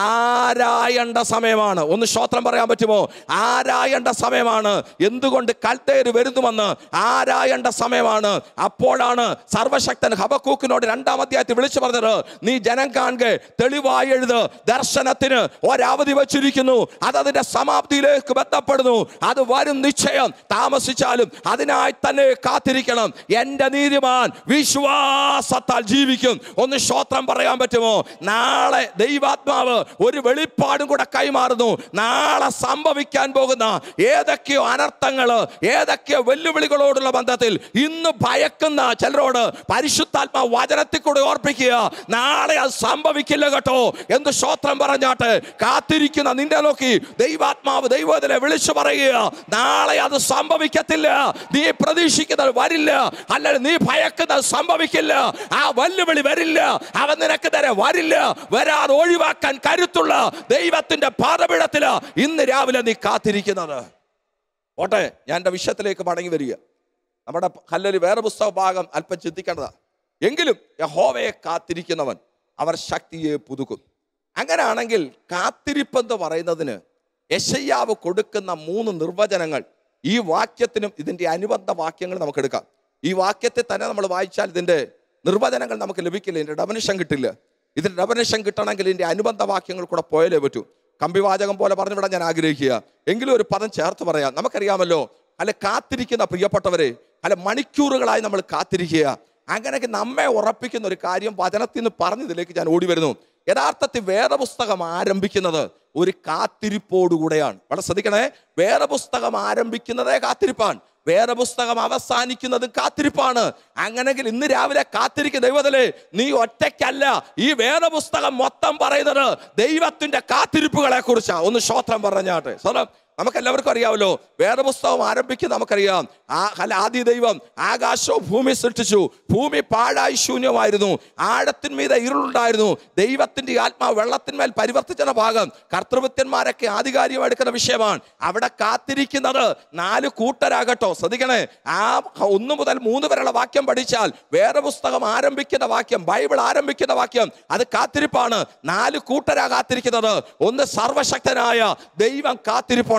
A: ആരായേണ്ട സമയമാണ് ഒന്ന് ശ്രോത്രം പറയാൻ പറ്റുമോ ആരായേണ്ട സമയമാണ് എന്തുകൊണ്ട് കൽത്തേര് വരുന്നുവെന്ന് ആരായേണ്ട സമയമാണ് അപ്പോഴാണ് സർവശക്തൻ ഹബക്കൂക്കിനോട് രണ്ടാം അധ്യായത്തിൽ വിളിച്ചു പറഞ്ഞത് നീ ജനം കാണുക തെളിവായി എഴുത് ദർശനത്തിന് ഒരവധി വച്ചിരിക്കുന്നു അത് അതിന്റെ സമാപ്തിയിലേക്ക് ബന്ധപ്പെടുന്നു അത് വരും നിശ്ചയം താമസിച്ചാലും അതിനായി തന്നെ കാത്തിരിക്കണം എന്റെ നീതിമാൻ വിശ്വാസത്താൽ ജീവിക്കും ഒന്ന് ശ്രോത്രം പറയാൻ പറ്റുമോ നാളെ ദൈവാത്മാവ് ഒരു വെളിപ്പാടും കൂടെ കൈമാറുന്നു നാളെ സംഭവിക്കാൻ പോകുന്ന ഏതൊക്കെയോ അനർത്ഥങ്ങള് ഏതൊക്കെയോ വെല്ലുവിളികളോടുള്ള ബന്ധത്തിൽ ഇന്ന് ഭയക്കുന്ന ചിലരോട് പരിശുദ്ധാത്മാ വചനത്തിൽ കൂടെ ഓർപ്പിക്കുക നാളെ അത് സംഭവിക്കില്ല കേട്ടോ എന്ത് ശ്രോത്രം പറഞ്ഞാട്ട് കാത്തിരിക്കുന്ന നിന്റെ നോക്കി ദൈവാത്മാവ് ദൈവത്തിനെ വിളിച്ചു പറയുക നാളെ അത് സംഭവിക്കത്തില്ല നീ പ്രതീക്ഷിക്കുന്നത് വരില്ല അല്ല നീ ഭയക്കുന്നത് സംഭവിക്കില്ല ആ വെല്ലുവിളി വരില്ല അവൻ നിനക്ക് തരെ വരില്ല വരാതെ ഒഴിവാക്കാൻ കരുത്തുള്ള ദൈവത്തിന്റെ പാതപീഠത്തില് ഇന്ന് രാവിലെ നീ കാത്തിരിക്കുന്നത് ഓട്ടെ ഞാൻ എൻ്റെ വിഷയത്തിലേക്ക് മടങ്ങി വരിക നമ്മുടെ കല്ലൊരു വേറെ പുസ്തക ഭാഗം അല്പം ചിന്തിക്കേണ്ടതാ എങ്കിലും യഹോവയെ കാത്തിരിക്കുന്നവൻ അവർ ശക്തിയെ പുതുക്കും അങ്ങനെയാണെങ്കിൽ കാത്തിരിപ്പെന്ന് പറയുന്നതിന് യശയ്യാവ് കൊടുക്കുന്ന മൂന്ന് നിർവചനങ്ങൾ ഈ വാക്യത്തിനും ഇതിന്റെ അനുബന്ധ വാക്യങ്ങൾ നമുക്ക് എടുക്കാം ഈ വാക്യത്തെ തന്നെ നമ്മൾ വായിച്ചാൽ ഇതിന്റെ നിർവചനങ്ങൾ നമുക്ക് ലഭിക്കില്ല ഇതിന്റെ ഡെഫനിഷൻ കിട്ടില്ല ഇതിന്റെ ഡെഫനിഷൻ കിട്ടണമെങ്കിൽ ഇതിന്റെ അനുബന്ധ വാക്യങ്ങൾ കൂടെ പോയാലേ പറ്റൂ കമ്പിവാചകം പോലെ പറഞ്ഞുവിടാൻ ഞാൻ ആഗ്രഹിക്കുക എങ്കിലും ഒരു പദം ചേർത്ത് പറയാം നമുക്കറിയാമല്ലോ അല്ലെ കാത്തിരിക്കുന്ന പ്രിയപ്പെട്ടവരെ അല്ലെ മണിക്കൂറുകളായി നമ്മൾ കാത്തിരിക്കുക അങ്ങനെയൊക്കെ നമ്മെ ഉറപ്പിക്കുന്ന ഒരു കാര്യം വചനത്തിൽ നിന്ന് പറഞ്ഞതിലേക്ക് ഞാൻ ഓടി വരുന്നു യഥാർത്ഥത്തിൽ വേദപുസ്തകം ആരംഭിക്കുന്നത് ഒരു കാത്തിരിപ്പോടുകൂടെയാണ് വളരെ ശ്രദ്ധിക്കണേ വേദപുസ്തകം ആരംഭിക്കുന്നതേ കാത്തിരിപ്പാൻ വേദപുസ്തകം അവസാനിക്കുന്നത് കാത്തിരിപ്പാണ് അങ്ങനെങ്കിൽ ഇന്ന് രാവിലെ കാത്തിരിക്കുന്ന ദൈവത്തിലെ നീ ഒറ്റയ്ക്കല്ല ഈ വേദപുസ്തകം മൊത്തം പറയുന്നത് ദൈവത്തിന്റെ കാത്തിരിപ്പുകളെ കുറിച്ചാണ് ഒന്ന് ശ്രോത്രം പറഞ്ഞാട്ടെ സ്വന്തം നമുക്ക് എല്ലാവർക്കും അറിയാമല്ലോ വേദപുസ്തകം ആരംഭിക്കുന്ന നമുക്കറിയാം ആ അല്ല ആദ്യ ദൈവം ആകാശവും ഭൂമി സൃഷ്ടിച്ചു ഭൂമി പാഴായി ശൂന്യമായിരുന്നു ആഴത്തിന്മീത ഇരുളുണ്ടായിരുന്നു ദൈവത്തിന്റെ ആത്മാവ് വെള്ളത്തിന്മേൽ പരിവർത്തിച്ച ഭാഗം കർത്തൃവൃത്യന്മാരൊക്കെ ആധികാരികമെടുക്കുന്ന വിഷയമാണ് അവിടെ കാത്തിരിക്കുന്നത് നാല് കൂട്ടരാകട്ടോ ശ്രദ്ധിക്കണേ ആ ഒന്ന് മുതൽ മൂന്ന് വരെയുള്ള വാക്യം പഠിച്ചാൽ വേറെ പുസ്തകം ആരംഭിക്കുന്ന വാക്യം ബൈബിൾ ആരംഭിക്കുന്ന വാക്യം അത് കാത്തിരിപ്പാണ് നാല് കൂട്ടരാ കാത്തിരിക്കുന്നത് ഒന്ന് സർവശക്തനായ ദൈവം കാത്തിരിപ്പുണ്ട്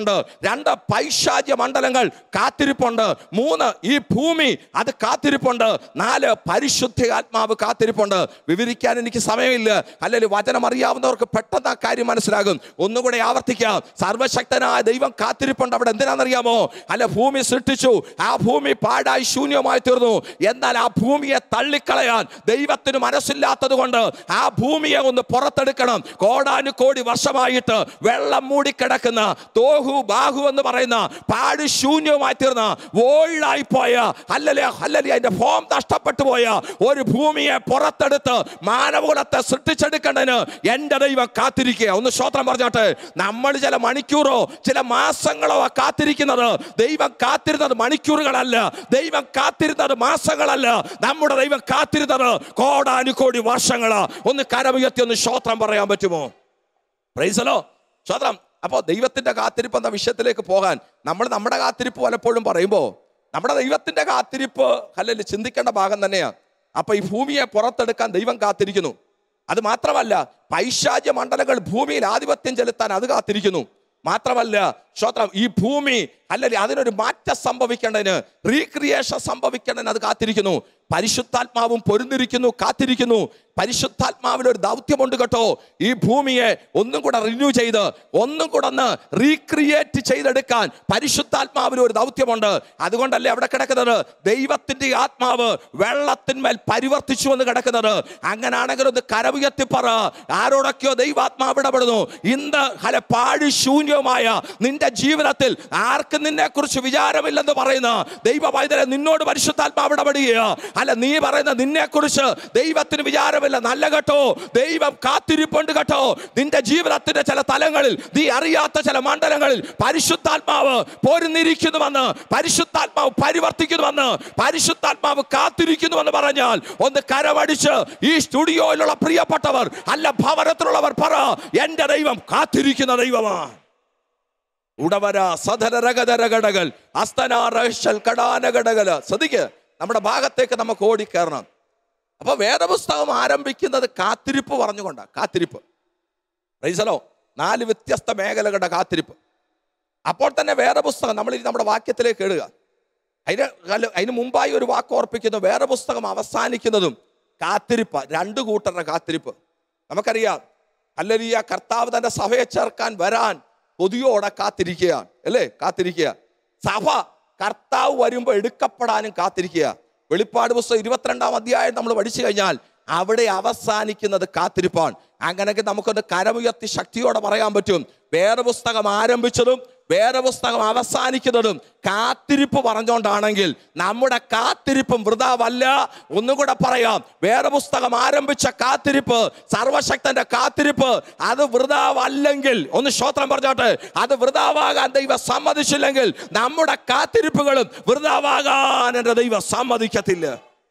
A: കാത്തിരിപ്പുണ്ട് രണ്ട് പൈശാചി മണ്ഡലങ്ങൾ കാത്തിരിപ്പുണ്ട് മൂന്ന് ഈ ഭൂമി അത് കാത്തിരിപ്പുണ്ട് നാല് പരിശുദ്ധ ആത്മാവ് കാത്തിരിപ്പുണ്ട് വിവരിക്കാൻ എനിക്ക് സമയമില്ല അല്ലെങ്കിൽ വചനം അറിയാവുന്നവർക്ക് പെട്ടെന്ന് ആ കാര്യം മനസ്സിലാകും ഒന്നുകൂടെ ആവർത്തിക്കാം സർവശക്തനായ ദൈവം കാത്തിരിപ്പുണ്ട് അവിടെ എന്തിനാണെന്നറിയാമോ അല്ല ഭൂമി സൃഷ്ടിച്ചു ആ ഭൂമി പാടായി ശൂന്യമായി തീർന്നു എന്നാൽ ആ ഭൂമിയെ തള്ളിക്കളയാൻ ദൈവത്തിന് മനസ്സില്ലാത്തത് കൊണ്ട് ആ ഭൂമിയെ ഒന്ന് പുറത്തെടുക്കണം കോടാനുകോടി വർഷമായിട്ട് വെള്ളം മൂടിക്കിടക്കുന്ന തോഹു ബാഹു എന്ന് പറയുന്ന പാട് ശൂന്യമായി തീർന്ന വോയിലായി പോയ അല്ലല്ലേ അല്ലല്ലേ അതിന്റെ ഫോം നഷ്ടപ്പെട്ടു പോയ ഒരു ഭൂമിയെ പുറത്തെടുത്ത് മാനവകുലത്തെ സൃഷ്ടിച്ചെടുക്കേണ്ടതിന് എന്റെ ദൈവം കാത്തിരിക്കുക ഒന്ന് ശ്രോത്രം പറഞ്ഞോട്ടെ നമ്മൾ ചില മണിക്കൂറോ ചില മാസങ്ങളോ ആ കാത്തിരിക്കുന്നത് ദൈവം കാത്തിരുന്നത് മണിക്കൂറുകളല്ല ദൈവം കാത്തിരുന്നത് മാസങ്ങളല്ല നമ്മുടെ ദൈവം കാത്തിരുന്നത് കോടാനുകോടി വർഷങ്ങളാ ഒന്ന് കരമുയർത്തി ഒന്ന് ശ്രോത്രം പറയാൻ പറ്റുമോ പ്രൈസലോ ശ്രോത്രം അപ്പോൾ ദൈവത്തിന്റെ കാത്തിരിപ്പ് എന്ന വിഷയത്തിലേക്ക് പോകാൻ നമ്മൾ നമ്മുടെ കാത്തിരിപ്പ് പലപ്പോഴും പറയുമ്പോൾ നമ്മുടെ ദൈവത്തിന്റെ കാത്തിരിപ്പ് അല്ലെങ്കിൽ ചിന്തിക്കേണ്ട ഭാഗം തന്നെയാണ് അപ്പൊ ഈ ഭൂമിയെ പുറത്തെടുക്കാൻ ദൈവം കാത്തിരിക്കുന്നു അത് മാത്രമല്ല പൈശാച മണ്ഡലങ്ങൾ ഭൂമിയിൽ ആധിപത്യം ചെലുത്താൻ അത് കാത്തിരിക്കുന്നു മാത്രമല്ല ശ്രോത്രം ഈ ഭൂമി അല്ലെങ്കിൽ അതിനൊരു മാറ്റം സംഭവിക്കേണ്ടതിന് റീക്രിയേഷൻ സംഭവിക്കേണ്ടതിന് അത് കാത്തിരിക്കുന്നു പരിശുദ്ധാത്മാവും പൊരുന്നിരിക്കുന്നു കാത്തിരിക്കുന്നു പരിശുദ്ധാത്മാവിന് ഒരു ദൗത്യമുണ്ട് കേട്ടോ ഈ ഭൂമിയെ ഒന്നും കൂടെ റിന്യൂ ചെയ്ത് ഒന്നും കൂടെ ഒന്ന് റീക്രിയേറ്റ് ചെയ്തെടുക്കാൻ പരിശുദ്ധാത്മാവിന് ഒരു ദൗത്യമുണ്ട് അതുകൊണ്ടല്ലേ അവിടെ കിടക്കുന്നത് ദൈവത്തിന്റെ ആത്മാവ് വെള്ളത്തിന്മേൽ പരിവർത്തിച്ചു എന്ന് കിടക്കുന്നത് അങ്ങനാണെങ്കിൽ ഒന്ന് കരവുയർത്തി പറ ആരോടൊക്കെയോ ദൈവാത്മാവ് ഇടപെടുന്നു ഇന്ന് ഹല പാഴി ശൂന്യവുമായ നിന്റെ ജീവിതത്തിൽ ആർക്കും നിന്നെ കുറിച്ച് വിചാരമില്ലെന്ന് പറയുന്ന ദൈവ പൈതലെ നിന്നോട് പരിശുദ്ധാത്മാവ് ഇടപെടുക അല്ല നീ പറയുന്ന നിന്നെ കുറിച്ച് ദൈവത്തിന് വിചാരമില്ല നല്ല കേട്ടോ ദൈവം കാത്തിരിപ്പുണ്ട് കേട്ടോ നിന്റെ ജീവിതത്തിന്റെ ചില തലങ്ങളിൽ നീ അറിയാത്ത ചില മണ്ഡലങ്ങളിൽ പരിശുദ്ധാത്മാവ് പോരുന്നിരിക്കുന്നുവെന്ന് പരിശുദ്ധാത്മാവ് പരിവർത്തിക്കുന്നുവെന്ന് പരിശുദ്ധാത്മാവ് കാത്തിരിക്കുന്നുവെന്ന് പറഞ്ഞാൽ ഒന്ന് കരമടിച്ച് ഈ സ്റ്റുഡിയോയിലുള്ള പ്രിയപ്പെട്ടവർ അല്ല ഭവനത്തിലുള്ളവർ പറ എന്റെ ദൈവം കാത്തിരിക്കുന്ന ദൈവമാണ് ഉടവര സധരരഗതരകടകൾ അസ്തനാറൽ കടാനകടകല് ശ്രദ്ധിക്ക് നമ്മുടെ ഭാഗത്തേക്ക് നമുക്ക് ഓടിക്കയറണം അപ്പൊ വേദപുസ്തകം ആരംഭിക്കുന്നത് കാത്തിരിപ്പ് പറഞ്ഞുകൊണ്ടാണ് കാത്തിരിപ്പ് റൈസലോ നാല് വ്യത്യസ്ത മേഖലകളുടെ കാത്തിരിപ്പ് അപ്പോൾ തന്നെ വേദപുസ്തകം നമ്മൾ ഇനി നമ്മുടെ വാക്യത്തിലേക്ക് ഇടുക അതിന് അല്ല, അതിന് മുമ്പായി ഒരു വാക്ക് ഓർപ്പിക്കുന്നു വേറെ പുസ്തകം അവസാനിക്കുന്നതും കാത്തിരിപ്പ് രണ്ട് കൂട്ടരുടെ കാത്തിരിപ്പ് നമുക്കറിയാം അല്ലരിയ കർത്താവ് തന്റെ സഭയെ ചേർക്കാൻ വരാൻ കൊതിയോടെ കാത്തിരിക്കുകയാണ് അല്ലേ കാത്തിരിക്കുക സഭ കർത്താവ് വരുമ്പോൾ എടുക്കപ്പെടാനും കാത്തിരിക്കുക വെളിപ്പാട് പുസ്തകം ഇരുപത്തിരണ്ടാം അധ്യായം നമ്മൾ പഠിച്ചു കഴിഞ്ഞാൽ അവിടെ അവസാനിക്കുന്നത് കാത്തിരിപ്പാണ് അങ്ങനെയൊക്കെ നമുക്കൊന്ന് കരമുയർത്തി ശക്തിയോടെ പറയാൻ പറ്റും വേറെ പുസ്തകം ആരംഭിച്ചതും വേറെ പുസ്തകം അവസാനിക്കുന്നതും കാത്തിരിപ്പ് പറഞ്ഞുകൊണ്ടാണെങ്കിൽ നമ്മുടെ കാത്തിരിപ്പും വൃതാവല്ല ഒന്നുകൂടെ പറയാം വേറെ പുസ്തകം ആരംഭിച്ച കാത്തിരിപ്പ് സർവശക്തന്റെ കാത്തിരിപ്പ് അത് വൃതാവല്ലെങ്കിൽ ഒന്ന് ശ്രോത്രം പറഞ്ഞോട്ടെ അത് വൃതാവാകാൻ ദൈവം സമ്മതിച്ചില്ലെങ്കിൽ നമ്മുടെ കാത്തിരിപ്പുകളും വൃതാവാകാൻ എൻ്റെ ദൈവം സമ്മതിക്കത്തില്ല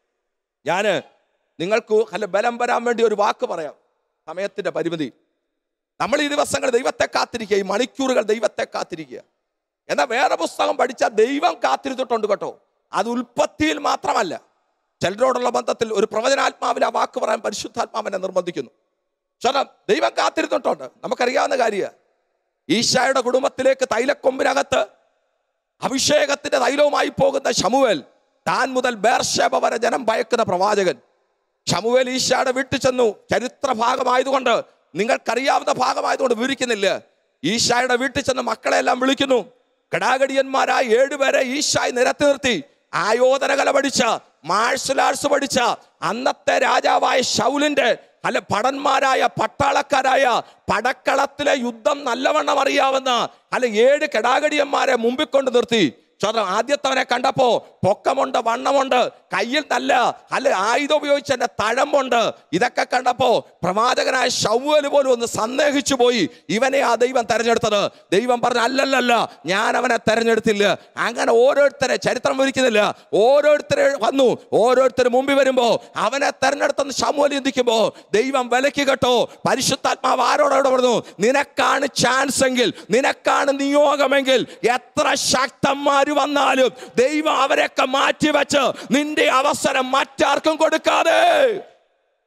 A: ഞാന് നിങ്ങൾക്ക് അല്ല ബലം വരാൻ വേണ്ടി ഒരു വാക്ക് പറയാം സമയത്തിന്റെ പരിമിതി നമ്മൾ ഈ ദിവസങ്ങൾ ദൈവത്തെ കാത്തിരിക്കുക ഈ മണിക്കൂറുകൾ ദൈവത്തെ കാത്തിരിക്കുക എന്നാൽ വേറെ പുസ്തകം പഠിച്ചാൽ ദൈവം കാത്തിരുത്തിട്ടുണ്ട് കേട്ടോ അത് ഉൽപ്പത്തിയിൽ മാത്രമല്ല ചിലരോടുള്ള ബന്ധത്തിൽ ഒരു പ്രവചനാത്മാവിൽ ആ വാക്ക് പറയാൻ പരിശുദ്ധാത്മാവിനെ നിർബന്ധിക്കുന്നു കാരണം ദൈവം കാത്തിരുന്നിട്ടുണ്ട് നമുക്കറിയാവുന്ന കാര്യമാണ് ഈശായുടെ കുടുംബത്തിലേക്ക് തൈലക്കൊമ്പിനകത്ത് അഭിഷേകത്തിന്റെ തൈലവുമായി പോകുന്ന ശമുവേൽ താൻ മുതൽ ബേർഷേബ വരെ ജനം ഭയക്കുന്ന പ്രവാചകൻ ശമുവേൽ ഈശായുടെ വീട്ടിൽ ചെന്നു ചരിത്ര ഭാഗമായതുകൊണ്ട് നിങ്ങൾക്കറിയാവുന്ന ഭാഗമായതുകൊണ്ട് വിവരിക്കുന്നില്ല ഈശായുടെ വീട്ടിൽ ചെന്ന് മക്കളെ എല്ലാം വിളിക്കുന്നു കടാകടിയന്മാരായ ഏഴുപേരെ ഈശായി നിരത്തി നിർത്തി ആയോധനകല പഠിച്ച മാർഷൽ ആർട്സ് പഠിച്ച അന്നത്തെ രാജാവായ ശൗലിന്റെ അല്ല ഭടന്മാരായ പട്ടാളക്കാരായ പടക്കളത്തിലെ യുദ്ധം നല്ലവണ്ണം അറിയാവുന്ന അല്ല ഏഴ് കടാകടിയന്മാരെ മുമ്പിൽ കൊണ്ട് നിർത്തി ചോദ്രം ആദ്യത്തവനെ കണ്ടപ്പോ പൊക്കമുണ്ട് വണ്ണമുണ്ട് കയ്യിൽ നല്ല അല്ല ആയുധം ഉപയോഗിച്ച് എന്റെ തഴമ്പുണ്ട് ഇതൊക്കെ കണ്ടപ്പോ പ്രവാചകനായ ഷൗവല് പോലും ഒന്ന് സന്ദേഹിച്ചു പോയി ഇവനെ ആ ദൈവം തെരഞ്ഞെടുത്തത് ദൈവം പറഞ്ഞു അല്ലല്ലല്ല ഞാൻ അവനെ തെരഞ്ഞെടുത്തില്ല അങ്ങനെ ഓരോരുത്തരെ ചരിത്രം വിവരിക്കുന്നില്ല ഓരോരുത്തരെ വന്നു ഓരോരുത്തർ മുമ്പിൽ വരുമ്പോ അവനെ തെരഞ്ഞെടുത്തെന്ന് ഷമുവൽ ചിന്തിക്കുമ്പോ ദൈവം വിലക്ക് കേട്ടോ പരിശുദ്ധാത്മാവ് ആരോട് ഇടപെടുന്നു നിനക്കാണ് ചാൻസ് എങ്കിൽ നിനക്കാണ് നിയോഗമെങ്കിൽ എത്ര ശക്തന്മാര് വന്നാലും ദൈവം അവരെയൊക്കെ മാറ്റിവെച്ച് നിന്റെ അവസരം മറ്റാർക്കും കൊടുക്കാതെ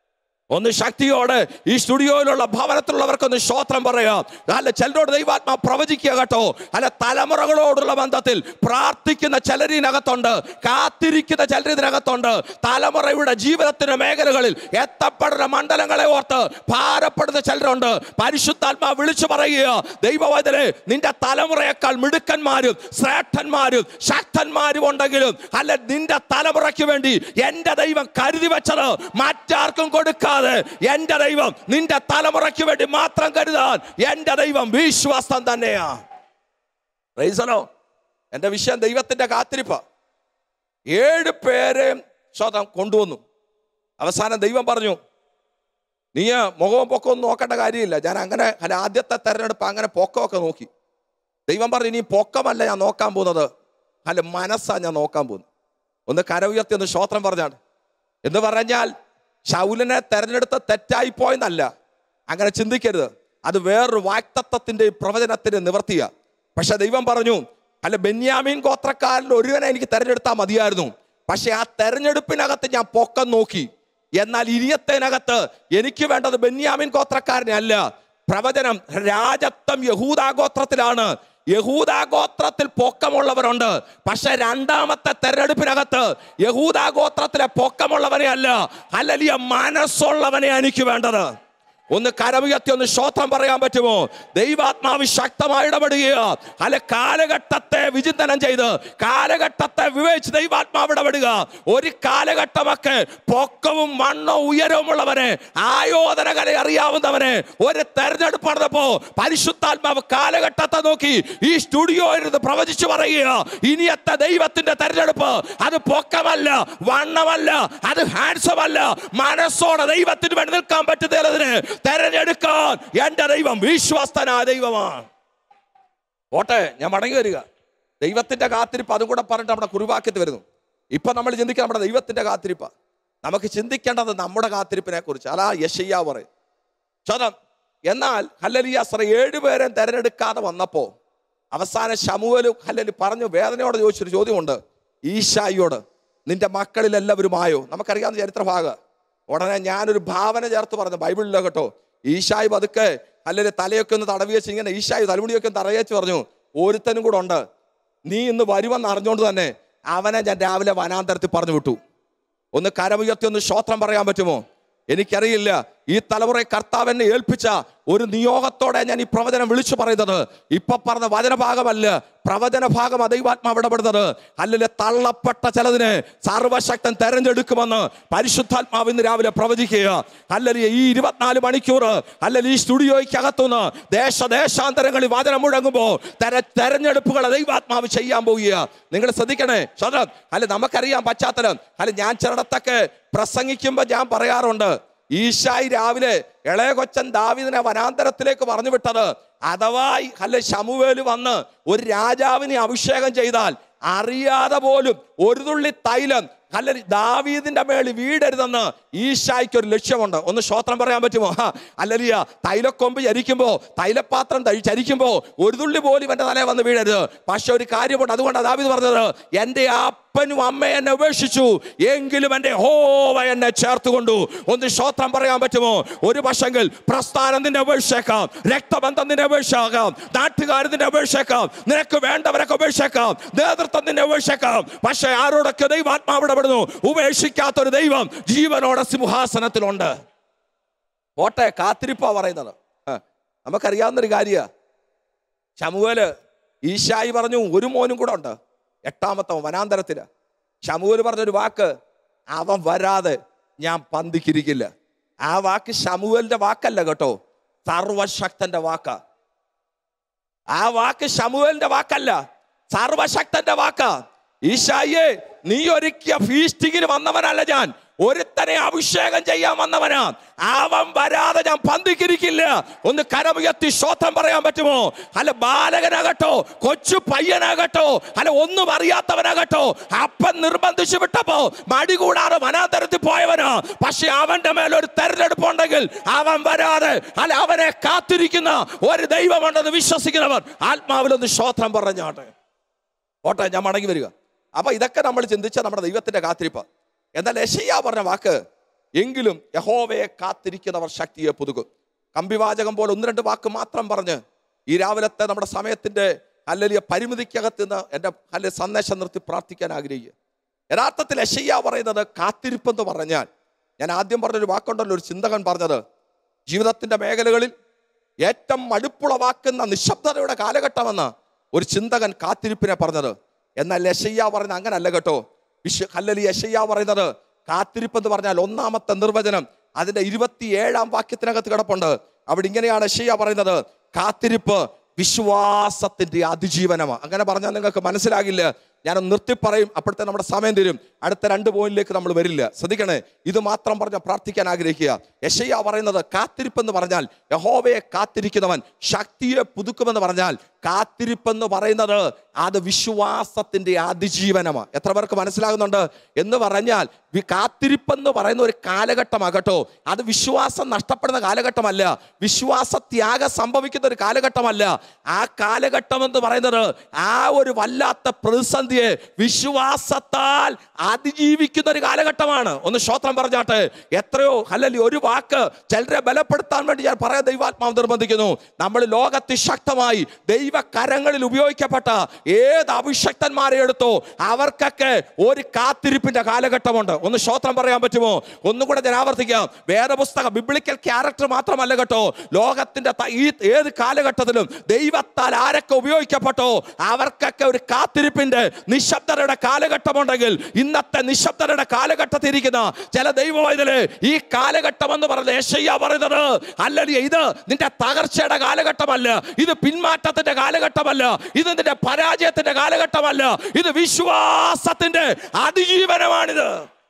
A: ഒന്ന് ശക്തിയോടെ ഈ സ്റ്റുഡിയോയിലുള്ള ഭവനത്തിലുള്ളവർക്കൊന്ന് സ്തോത്രം പറയാം അല്ല ചിലരോട് ദൈവാത്മാ പ്രവചിക്കുക കേട്ടോ അല്ല തലമുറകളോടുള്ള ബന്ധത്തിൽ പ്രാർത്ഥിക്കുന്ന ചിലരിനകത്തുണ്ട് കാത്തിരിക്കുന്ന ചിലരിനകത്തുണ്ട് തലമുറയുടെ ജീവിതത്തിന്റെ മേഖലകളിൽ എത്തപ്പെടുന്ന മണ്ഡലങ്ങളെ ഓർത്ത് ഭാരപ്പെടുന്ന ചിലരുണ്ട് പരിശുദ്ധാത്മാ വിളിച്ചു പറയുക ദൈവവചനെ നിന്റെ തലമുറയേക്കാൾ മിടുക്കന്മാരും ശ്രേഷ്ഠന്മാരും ശക്തന്മാരും ഉണ്ടെങ്കിലും അല്ല നിന്റെ തലമുറയ്ക്ക് വേണ്ടി എന്റെ ദൈവം കരുതി വെച്ചത് മറ്റാർക്കും കൊടുക്കാതെ എന്റെ ദൈവം നിന്റെ തലമുറയ്ക്ക് വേണ്ടി മാത്രം കരുതാൻ എന്റെ ദൈവം വിശ്വാസം തന്നെയാ റൈസലോ എന്റെ വിഷയം ദൈവത്തിന്റെ കാത്തിരിപ്പ ഏഴ് പേരെ സ്വതം കൊണ്ടുവന്നു അവസാനം ദൈവം പറഞ്ഞു നീ മുഖവും പൊക്കവും നോക്കേണ്ട കാര്യമില്ല ഞാൻ അങ്ങനെ അല്ല ആദ്യത്തെ തെരഞ്ഞെടുപ്പ് അങ്ങനെ പൊക്കമൊക്കെ നോക്കി ദൈവം പറഞ്ഞു ഇനി പൊക്കമല്ല ഞാൻ നോക്കാൻ പോകുന്നത് അല്ല മനസ്സാ ഞാൻ നോക്കാൻ പോകുന്നത് ഒന്ന് കര ഉയർത്തി ഒന്ന് ശ്രോത്രം പറഞ്ഞാണ് എന്ന് പറഞ്ഞാൽ ശൗലിനെ തെരഞ്ഞെടുത്ത തെറ്റായിപ്പോയെന്നല്ല അങ്ങനെ ചിന്തിക്കരുത് അത് വേറൊരു വാക്തത്വത്തിന്റെ പ്രവചനത്തിന്റെ നിവർത്തിയ പക്ഷെ ദൈവം പറഞ്ഞു അല്ല ബെന്യാമീൻ ഗോത്രക്കാരിൽ ഒരുവനെ എനിക്ക് തെരഞ്ഞെടുത്താൽ മതിയായിരുന്നു പക്ഷെ ആ തെരഞ്ഞെടുപ്പിനകത്ത് ഞാൻ പൊക്കം നോക്കി എന്നാൽ ഇനിയത്തേനകത്ത് എനിക്ക് വേണ്ടത് ബെന്യാമിൻ ഗോത്രക്കാരനെ അല്ല പ്രവചനം രാജത്വം യഹൂദാഗോത്രത്തിലാണ് യഹൂദാഗോത്രത്തിൽ പൊക്കമുള്ളവരുണ്ട് പക്ഷെ രണ്ടാമത്തെ തെരഞ്ഞെടുപ്പിനകത്ത് യഹൂദാഗോത്രത്തിലെ പൊക്കമുള്ളവനെ അല്ല അല്ലലിയ മനസ്സുള്ളവനെ എനിക്ക് വേണ്ടത് ഒന്ന് കരമുയർത്തി ഒന്ന് ശ്രോത്രം പറയാൻ പറ്റുമോ ദൈവാത്മാവ് ശക്തമായി ഇടപെടുകയോ അല്ലെ കാലഘട്ടത്തെ വിചിന്തനം ചെയ്ത് കാലഘട്ടത്തെ വിവേചിച്ച് ദൈവാത്മാവ് ഇടപെടുക ഒരു കാലഘട്ടമൊക്കെ പൊക്കവും മണ്ണവും ഉയരവുമുള്ളവനെ ആയോധനകല അറിയാവുന്നവനെ ഒരു തെരഞ്ഞെടുപ്പ് നടന്നപ്പോ പരിശുദ്ധാത്മാവ് കാലഘട്ടത്തെ നോക്കി ഈ സ്റ്റുഡിയോ ഇരുന്ന് പ്രവചിച്ചു പറയുക ഇനിയത്തെ ദൈവത്തിന്റെ തെരഞ്ഞെടുപ്പ് അത് പൊക്കമല്ല വണ്ണമല്ല അത് ഹാൻസം അല്ല മനസ്സോടെ ദൈവത്തിന് വേണ്ടി നിൽക്കാൻ പറ്റുന്നതിന് തെരഞ്ഞെടുക്കാൻ എന്റെ ദൈവം വിശ്വസ്തനായ ദൈവമാണ് ഓട്ടെ ഞാൻ മടങ്ങി വരിക ദൈവത്തിന്റെ കാത്തിരിപ്പ് അതും കൂടെ പറഞ്ഞിട്ട് നമ്മുടെ കുറിവാക്യത്തിൽ വരുന്നു ഇപ്പൊ നമ്മൾ ചിന്തിക്കുക നമ്മുടെ ദൈവത്തിന്റെ കാത്തിരിപ്പ നമുക്ക് ചിന്തിക്കേണ്ടത് നമ്മുടെ കാത്തിരിപ്പിനെ കുറിച്ച് അതാ യശയ്യ പറയും ചോദം എന്നാൽ ഹല്ലലിയാസ്ര ഏഴുപേരെ തെരഞ്ഞെടുക്കാതെ വന്നപ്പോ അവസാന ശമുവലും ഹല്ലലി പറഞ്ഞു വേദനയോട് ചോദിച്ചൊരു ചോദ്യമുണ്ട് ഈശായിയോട് നിന്റെ മക്കളിൽ എല്ലാവരുമായോ നമുക്കറിയാവുന്ന ചരിത്രഭാഗ ഉടനെ ഞാനൊരു ഭാവന ചേർത്ത് പറഞ്ഞു ബൈബിളിലോ കേട്ടോ ഈശായി പതുക്കെ അല്ലെങ്കിൽ തലയൊക്കെ ഒന്ന് തടവി വെച്ച് ഇങ്ങനെ ഈശായി തലമുടിയൊക്കെ ഒന്ന് തടവി വെച്ച് പറഞ്ഞു ഒരുത്തനും കൂടെ ഉണ്ട് നീ ഇന്ന് വരുമെന്ന് അറിഞ്ഞുകൊണ്ട് തന്നെ അവനെ ഞാൻ രാവിലെ വനാന്തരത്തിൽ പറഞ്ഞു വിട്ടു ഒന്ന് കരമുയർത്തി ഒന്ന് ശ്രോത്രം പറയാൻ പറ്റുമോ എനിക്കറിയില്ല ഈ തലമുറയെ കർത്താവ് എന്നെ ഏൽപ്പിച്ച ഒരു നിയോഗത്തോടെ ഞാൻ ഈ പ്രവചനം വിളിച്ചു പറയുന്നത് ഇപ്പൊ പറഞ്ഞ വചനഭാഗമല്ല പ്രവചന ഭാഗം ദൈവാത്മാവ് ഇടപെടുന്നത് അല്ലെങ്കിൽ തള്ളപ്പെട്ട ചിലതിനെ സർവശക്തൻ തെരഞ്ഞെടുക്കുമെന്ന് പരിശുദ്ധാത്മാവ് ഇന്ന് രാവിലെ പ്രവചിക്കുക അല്ലെങ്കിൽ ഈ ഇരുപത്തിനാല് മണിക്കൂർ അല്ലെങ്കിൽ ഈ സ്റ്റുഡിയോയ്ക്കകത്തുനിന്ന് ദേശദേശാന്തരങ്ങളിൽ വചനം മുഴങ്ങുമ്പോൾ തെര തെരഞ്ഞെടുപ്പുകളെ ദൈവാത്മാവ് ചെയ്യാൻ പോവുക നിങ്ങൾ ശ്രദ്ധിക്കണേ ശ്രദ്ധ അല്ല നമുക്കറിയാം പശ്ചാത്തലം അല്ല ഞാൻ ചിലടത്തൊക്കെ പ്രസംഗിക്കുമ്പോൾ ഞാൻ പറയാറുണ്ട് ഈശായി രാവിലെ ഇളയ കൊച്ചൻ ദാവിദിനെ വനാന്തരത്തിലേക്ക് പറഞ്ഞു വിട്ടത് അഥവാ അല്ലെ ശമുവേല് വന്ന് ഒരു രാജാവിനെ അഭിഷേകം ചെയ്താൽ അറിയാതെ പോലും ഒരു തുള്ളി തൈലം അല്ല ദാവീദിന്റെ മേളിൽ വീടരുതെന്ന് ഈശായ്ക്ക് ഒരു ലക്ഷ്യമുണ്ട് ഒന്ന് ശ്രോത്രം പറയാൻ പറ്റുമോ അല്ലല്ല തൈലക്കൊമ്പ് ചരിക്കുമ്പോ തൈലപാത്രം തഴി- ചരിക്കുമ്പോ ഒരു തുള്ളി പോലും എന്റെ തലയിൽ വന്ന് വീഴരുത് പക്ഷെ ഒരു കാര്യമുണ്ട് അതുകൊണ്ടാണ് ദാവീദ് പറഞ്ഞത് എന്റെ അപ്പനും അമ്മ എന്നെ ഉപേക്ഷിച്ചു എങ്കിലും എന്റെ ഹോവ എന്നെ ചേർത്തുകൊണ്ടു ഒന്ന് ശ്രോത്രം പറയാൻ പറ്റുമോ ഒരു പക്ഷെങ്കിൽ പ്രസ്ഥാനം നിന്നെ ഉപേക്ഷിച്ചേക്കാം രക്തബന്ധം നിന്നെ ഉപേക്ഷിച്ചേക്കാം നാട്ടുകാർ നിന്നെ ഉപേക്ഷിച്ചേക്കാം നിനക്ക് വേണ്ടവരൊക്കെ ഉപേക്ഷിച്ചേക്കാം നേതൃത്വം നിന്നെ ഉപേക്ഷിച്ചേക്കാം പക്ഷെ ആരോടൊക്കെ ദൈവാത്മാവ് ഇടപെടുന്നു ഉപേക്ഷിക്കാത്തൊരു ദൈവം ജീവനോടെ സിംഹാസനത്തിലുണ്ട് പോട്ടെ കാത്തിരിപ്പാ പറയുന്നത് ആ, നമുക്കറിയാവുന്നൊരു കാര്യ ശമുവേല് ഈശായി പറഞ്ഞു ഒരു മോനും കൂടെ ഉണ്ട് എട്ടാമത്തെ വനാന്തരത്തില് ശമുവേല് പറഞ്ഞൊരു വാക്ക് അവൻ വരാതെ ഞാൻ പന്തിക്കിരിക്കില്ല ആ വാക്ക് ശമുവേലിന്റെ വാക്കല്ല കേട്ടോ സർവശക്തന്റെ വാക്കാ ആ വാക്ക് ശമുവേലിന്റെ വാക്കല്ല സർവശക്തന്റെ വാക്കാ ഈശായിയെ നീ ഒരുക്കിയ ഫീസ്റ്റിങ്ങിന് വന്നവനല്ല ഞാൻ ഒരുത്തനെ അഭിഷേകം ചെയ്യാൻ വന്നവനാ അവൻ വരാതെ ഞാൻ പന്തിക്കിരിക്കില്ല ഒന്ന് കരമുയർത്തി ശ്രോത്രം പറയാൻ പറ്റുമോ അല്ല ബാലകനാകട്ടോ കൊച്ചു പയ്യനാകട്ടോ അല്ല ഒന്നും അറിയാത്തവനാകട്ടോ അപ്പൻ നിർബന്ധിച്ചു വിട്ടപ്പോ മടി കൂടാതെ വനാന്തരത്തിൽ പോയവനാ പക്ഷെ അവന്റെ മേലൊരു തെരഞ്ഞെടുപ്പ് ഉണ്ടെങ്കിൽ അവൻ വരാതെ അല്ല അവനെ കാത്തിരിക്കുന്ന ഒരു ദൈവമുണ്ടെന്ന് വിശ്വസിക്കുന്നവർ ആത്മാവിലൊന്ന് ശ്രോത്രം പറഞ്ഞാട്ടെ ഓട്ടെ ഞാൻ മടങ്ങി വരിക അപ്പൊ ഇതൊക്കെ നമ്മൾ ചിന്തിച്ച നമ്മുടെ ദൈവത്തിന്റെ കാത്തിരിപ്പ് എന്നാൽ യശയ്യ പറഞ്ഞ വാക്ക് എങ്കിലും യഹോവയെ കാത്തിരിക്കുന്നവർ ശക്തിയെ പുതുക്കും കമ്പിവാചകം പോലെ ഒന്ന് രണ്ട് വാക്ക് മാത്രം പറഞ്ഞ് ഈ രാവിലത്തെ നമ്മുടെ സമയത്തിന്റെ അല്ലെങ്കിൽ പരിമിതിക്കകത്ത് നിന്ന് എൻ്റെ അല്ലെങ്കിൽ സന്ദേശം നിർത്തി പ്രാർത്ഥിക്കാൻ ആഗ്രഹിക്കുക യഥാർത്ഥത്തിൽ യശയ്യ പറയുന്നത് കാത്തിരിപ്പെന്ന് പറഞ്ഞാൽ ഞാൻ ആദ്യം പറഞ്ഞൊരു വാക്കുണ്ടല്ലോ ഒരു ചിന്തകൻ പറഞ്ഞത് ജീവിതത്തിന്റെ മേഖലകളിൽ ഏറ്റവും മടുപ്പുളവാക്കുന്ന നിശബ്ദതയുടെ കാലഘട്ടമെന്ന് ഒരു ചിന്തകൻ കാത്തിരിപ്പിനെ പറഞ്ഞത് എന്നാൽ യശയ്യ പറയുന്നത് അങ്ങനല്ല കേട്ടോ വിശ്വ കല്ലലി യശയ്യ പറയുന്നത് കാത്തിരിപ്പ് എന്ന് പറഞ്ഞാൽ ഒന്നാമത്തെ നിർവചനം അതിന്റെ ഇരുപത്തിയേഴാം വാക്യത്തിനകത്ത് കിടപ്പുണ്ട് അവിടെ ഇങ്ങനെയാണ് യശയ്യ പറയുന്നത് കാത്തിരിപ്പ് വിശ്വാസത്തിന്റെ അതിജീവനമാണ് അങ്ങനെ പറഞ്ഞാൽ നിങ്ങൾക്ക് മനസ്സിലാകില്ല ഞാൻ നിർത്തി പറയും അപ്പോഴത്തെ നമ്മുടെ സമയം തരും അടുത്ത രണ്ട് പോയിന്റിലേക്ക് നമ്മൾ വരില്ല ശ്രദ്ധിക്കണേ ഇത് മാത്രം പറഞ്ഞ പ്രാർത്ഥിക്കാൻ ആഗ്രഹിക്കുക യശയ്യ പറയുന്നത് കാത്തിരിപ്പെന്ന് പറഞ്ഞാൽ യഹോവയെ കാത്തിരിക്കുന്നവൻ ശക്തിയെ പുതുക്കുമെന്ന് പറഞ്ഞാൽ കാത്തിരിപ്പെന്ന് പറയുന്നത് അത് വിശ്വാസത്തിന്റെ അതിജീവനമാണ് എത്ര പേർക്ക് മനസ്സിലാകുന്നുണ്ട് എന്ന് പറഞ്ഞാൽ വി- കാത്തിരിപ്പെന്ന് പറയുന്ന ഒരു കാലഘട്ടമാകട്ടോ അത് വിശ്വാസം നഷ്ടപ്പെടുന്ന കാലഘട്ടമല്ല വിശ്വാസത്യാഗം സംഭവിക്കുന്ന ഒരു കാലഘട്ടമല്ല ആ കാലഘട്ടം എന്ന് പറയുന്നത് ആ ഒരു വല്ലാത്ത പ്രതിസന്ധിയെ വിശ്വാസത്താൽ അതിജീവിക്കുന്ന ഒരു കാലഘട്ടമാണ് ഒന്ന് ശ്രോത്രം പറഞ്ഞാട്ടെ എത്രയോ അല്ലെങ്കിൽ ഒരു വാക്ക് ചിലരെ ബലപ്പെടുത്താൻ വേണ്ടി ഞാൻ പറയാൻ ദൈവാത്മാവ് നിർബന്ധിക്കുന്നു നമ്മൾ ലോകത്ത് ശക്തമായി ദൈവകരങ്ങളിൽ ഉപയോഗിക്കപ്പെട്ട ഏത് അഭിഷക്തന്മാരെ എടുത്തോ അവർക്കൊക്കെ ഒരു കാത്തിരിപ്പിന്റെ കാലഘട്ടമുണ്ട് ഒന്ന് ശ്രോത്രം പറയാൻ പറ്റുമോ ഒന്നുകൂടെ ഞാൻ ആവർത്തിക്കാം വേദപുസ്തകം ബിബ്ലിക്കൽ ക്യാരക്ടർ മാത്രമല്ല കേട്ടോ ലോകത്തിന്റെ ത- ഈ ഏത് കാലഘട്ടത്തിലും ദൈവത്താൽ ആരൊക്കെ ഉപയോഗിക്കപ്പെട്ടോ അവർക്കൊക്കെ ഒരു കാത്തിരിപ്പിന്റെ നിശബ്ദതയുടെ കാലഘട്ടമുണ്ടെങ്കിൽ ഇന്നത്തെ നിശബ്ദതയുടെ കാലഘട്ടത്തിൽ ഇരിക്കുന്ന ചില ദൈവവൈതല് ഈ കാലഘട്ടം എന്ന് പറയുന്നത് ഏഷ്യ പറയുന്നത് അല്ലെങ്കിൽ ഇത് നിന്റെ തകർച്ചയുടെ കാലഘട്ടമല്ല ഇത് പിന്മാറ്റത്തിന്റെ കാലഘട്ടമല്ല ഇത് നിന്റെ പരാജയത്തിന്റെ കാലഘട്ടമല്ല ഇത് വിശ്വാസത്തിന്റെ അതിജീവനമാണിത്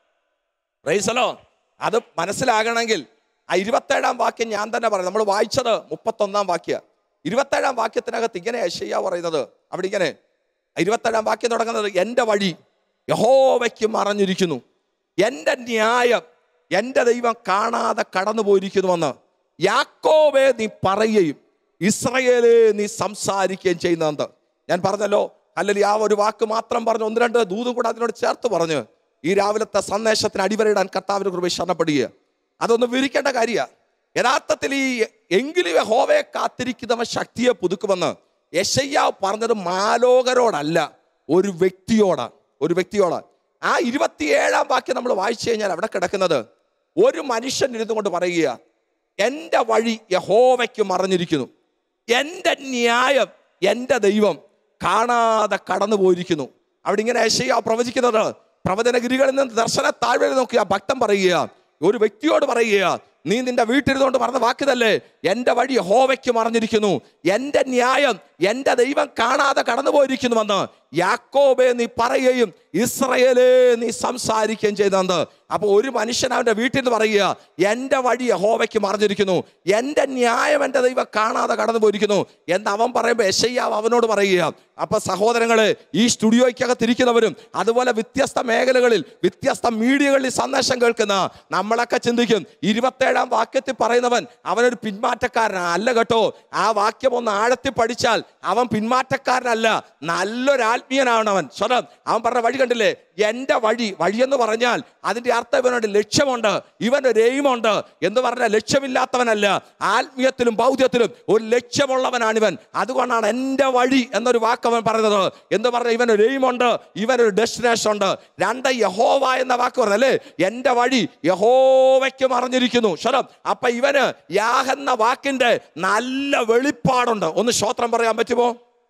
A: റൈസലോ അത് മനസ്സിലാകണമെങ്കിൽ ആ ഇരുപത്തേഴാം വാക്യം ഞാൻ തന്നെ പറയാം നമ്മൾ വായിച്ചത് മുപ്പത്തൊന്നാം വാക്യ ഇരുപത്തേഴാം വാക്യത്തിനകത്ത് ഇങ്ങനെ യശയ്യ പറയുന്നത് അവിടെ ഇങ്ങനെ ഇരുപത്തേഴാം വാക്യം തുടങ്ങുന്നത് എൻ്റെ വഴി യഹോവയ്ക്ക് മറഞ്ഞിരിക്കുന്നു എൻ്റെ ന്യായം എൻ്റെ ദൈവം കാണാതെ കടന്നു പോയിരിക്കുന്നുവെന്ന് യാക്കോവേ നീ പറയുകയും ഇസ്രയേലേ നീ സംസാരിക്കുകയും ചെയ്യുന്നത് ഞാൻ പറഞ്ഞല്ലോ അല്ലെങ്കിൽ ആ ഒരു വാക്ക് മാത്രം പറഞ്ഞു ഒന്ന് രണ്ട് ദൂതും കൂടെ അതിനോട് ചേർത്ത് പറഞ്ഞു ഈ രാവിലത്തെ സന്ദേശത്തിന് അടിവരയിടാൻ കർത്താവിന് കൃപ ശരണപ്പെടുക അതൊന്നും വിവരിക്കേണ്ട കാര്യമാണ് യഥാർത്ഥത്തിൽ ഈ എങ്കിലും യഹോവയെ കാത്തിരിക്കുന്നവൻ ശക്തിയെ പുതുക്കുമെന്ന് യശയ്യാവ് പറഞ്ഞത് മാലോകരോടല്ല ഒരു വ്യക്തിയോടാണ് ഒരു വ്യക്തിയോടാണ് ആ ഇരുപത്തിയേഴാം വാക്യം നമ്മൾ വായിച്ചു കഴിഞ്ഞാൽ അവിടെ കിടക്കുന്നത് ഒരു മനുഷ്യൻ ഇരുന്നു കൊണ്ട് പറയുക എൻ്റെ വഴി യഹോവയ്ക്ക് മറഞ്ഞിരിക്കുന്നു എൻ്റെ ന്യായം എൻ്റെ ദൈവം കാണാതെ കടന്നു പോയിരിക്കുന്നു അവിടെ ഇങ്ങനെ യശയ്യ പ്രവചിക്കുന്നത് പ്രവചനഗിരികളിൽ നിന്ന് ദർശന താഴ്വര നോക്കി ആ ഭക്തൻ പറയുക ഒരു വ്യക്തിയോട് പറയുക നീ നിന്റെ വീട്ടിരുന്നുകൊണ്ട് പറഞ്ഞ വാക്കിതല്ലേ എൻ്റെ വഴി യഹോവയ്ക്ക് മറഞ്ഞിരിക്കുന്നു എൻ്റെ ന്യായം എൻ്റെ ദൈവം കാണാതെ കടന്നു പോയിരിക്കുന്നുവെന്ന് യാക്കോബെ നീ പറയുകയും ഇസ്രയേലേ നീ സംസാരിക്കുകയും ചെയ്തത് അപ്പോൾ ഒരു മനുഷ്യൻ അവൻ്റെ വീട്ടിൽ നിന്ന് പറയുക എൻ്റെ വഴി യഹോവയ്ക്ക് മറഞ്ഞിരിക്കുന്നു എൻ്റെ ന്യായം എൻ്റെ ദൈവം കാണാതെ കടന്നു പോയിരിക്കുന്നു എന്ന് അവൻ പറയുമ്പോൾ യശയ്യാവ് അവനോട് പറയുക അപ്പൊ സഹോദരങ്ങളെ ഈ സ്റ്റുഡിയോയ്ക്കകത്തിരിക്കുന്നവരും അതുപോലെ വ്യത്യസ്ത മേഖലകളിൽ വ്യത്യസ്ത മീഡിയകളിൽ സന്ദേശം കേൾക്കുന്ന നമ്മളൊക്കെ ചിന്തിക്കും ഇരുപത്തേഴാം വാക്യത്തിൽ പറയുന്നവൻ അവനൊരു പിന്മാറ്റക്കാരനാ അല്ല കേട്ടോ ആ വാക്യം ഒന്ന് ആഴത്തിൽ പഠിച്ചാൽ അവൻ പിന്മാറ്റക്കാരനല്ല നല്ലൊരു ആത്മീയനാണ് അവൻ സ്വരം അവൻ പറഞ്ഞ വഴി കണ്ടില്ലേ എൻ്റെ വഴി വഴിയെന്ന് പറഞ്ഞാൽ അതിൻ്റെ അർത്ഥം ഇവനൊരു ലക്ഷ്യമുണ്ട് ഇവനൊരു എയിമുണ്ട് എന്ന് പറഞ്ഞാൽ ലക്ഷ്യമില്ലാത്തവനല്ല ആത്മീയത്തിലും ബൗദ്ധ്യത്തിലും ഒരു ലക്ഷ്യമുള്ളവനാണ് ഇവൻ അതുകൊണ്ടാണ് എൻ്റെ വഴി എന്നൊരു വാക്ക് അവൻ പറയുന്നത് എന്ന് പറഞ്ഞാൽ ഇവനൊരു എയിമുണ്ട് ഇവനൊരു ഡെസ്റ്റിനേഷൻ ഉണ്ട് രണ്ട് യഹോവ എന്ന വാക്ക് പറഞ്ഞല്ലേ എൻ്റെ വഴി യഹോവയ്ക്ക് മറിഞ്ഞിരിക്കുന്നു സ്വരം അപ്പൊ ഇവന് യാഹ് എന്ന വാക്കിന്റെ നല്ല വെളിപ്പാടുണ്ട് ഒന്ന് ശ്രോത്രം പറയാൻ പറ്റുമോ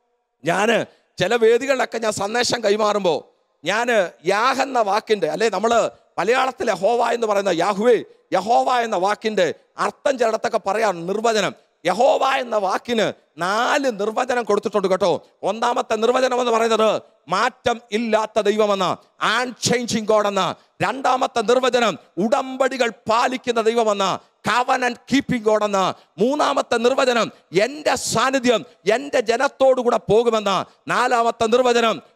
A: ഞാൻ ചില വേദികളിലൊക്കെ ഞാൻ സന്ദേശം കൈമാറുമ്പോൾ ഞാൻ യാഹ് എന്ന വാക്കിൻ്റെ അല്ലെ നമ്മൾ മലയാളത്തിൽ യഹോവ എന്ന് പറയുന്ന യാഹുവേ യഹോവ എന്ന വാക്കിൻ്റെ അർത്ഥം ചിലടത്തൊക്കെ പറയാം നിർവചനം യഹോവ എന്ന വാക്കിന് നാല് നിർവചനം കൊടുത്തിട്ടുണ്ട് കേട്ടോ ഒന്നാമത്തെ നിർവചനം എന്ന് പറയുന്നത് മാറ്റം ഇല്ലാത്ത ദൈവമെന്ന് ആൻ ചേഞ്ചിങ് ഗോഡ് എന്ന രണ്ടാമത്തെ നിർവചനം ഉടമ്പടികൾ പാലിക്കുന്ന ദൈവമെന്ന് കവനൻ കീപ്പിംഗ് ഗോഡ് എന്ന മൂന്നാമത്തെ നിർവചനം എൻ്റെ സാന്നിധ്യം എൻ്റെ ജനത്തോടു കൂടെ പോകുമെന്ന നാലാമത്തെ നിർവചനം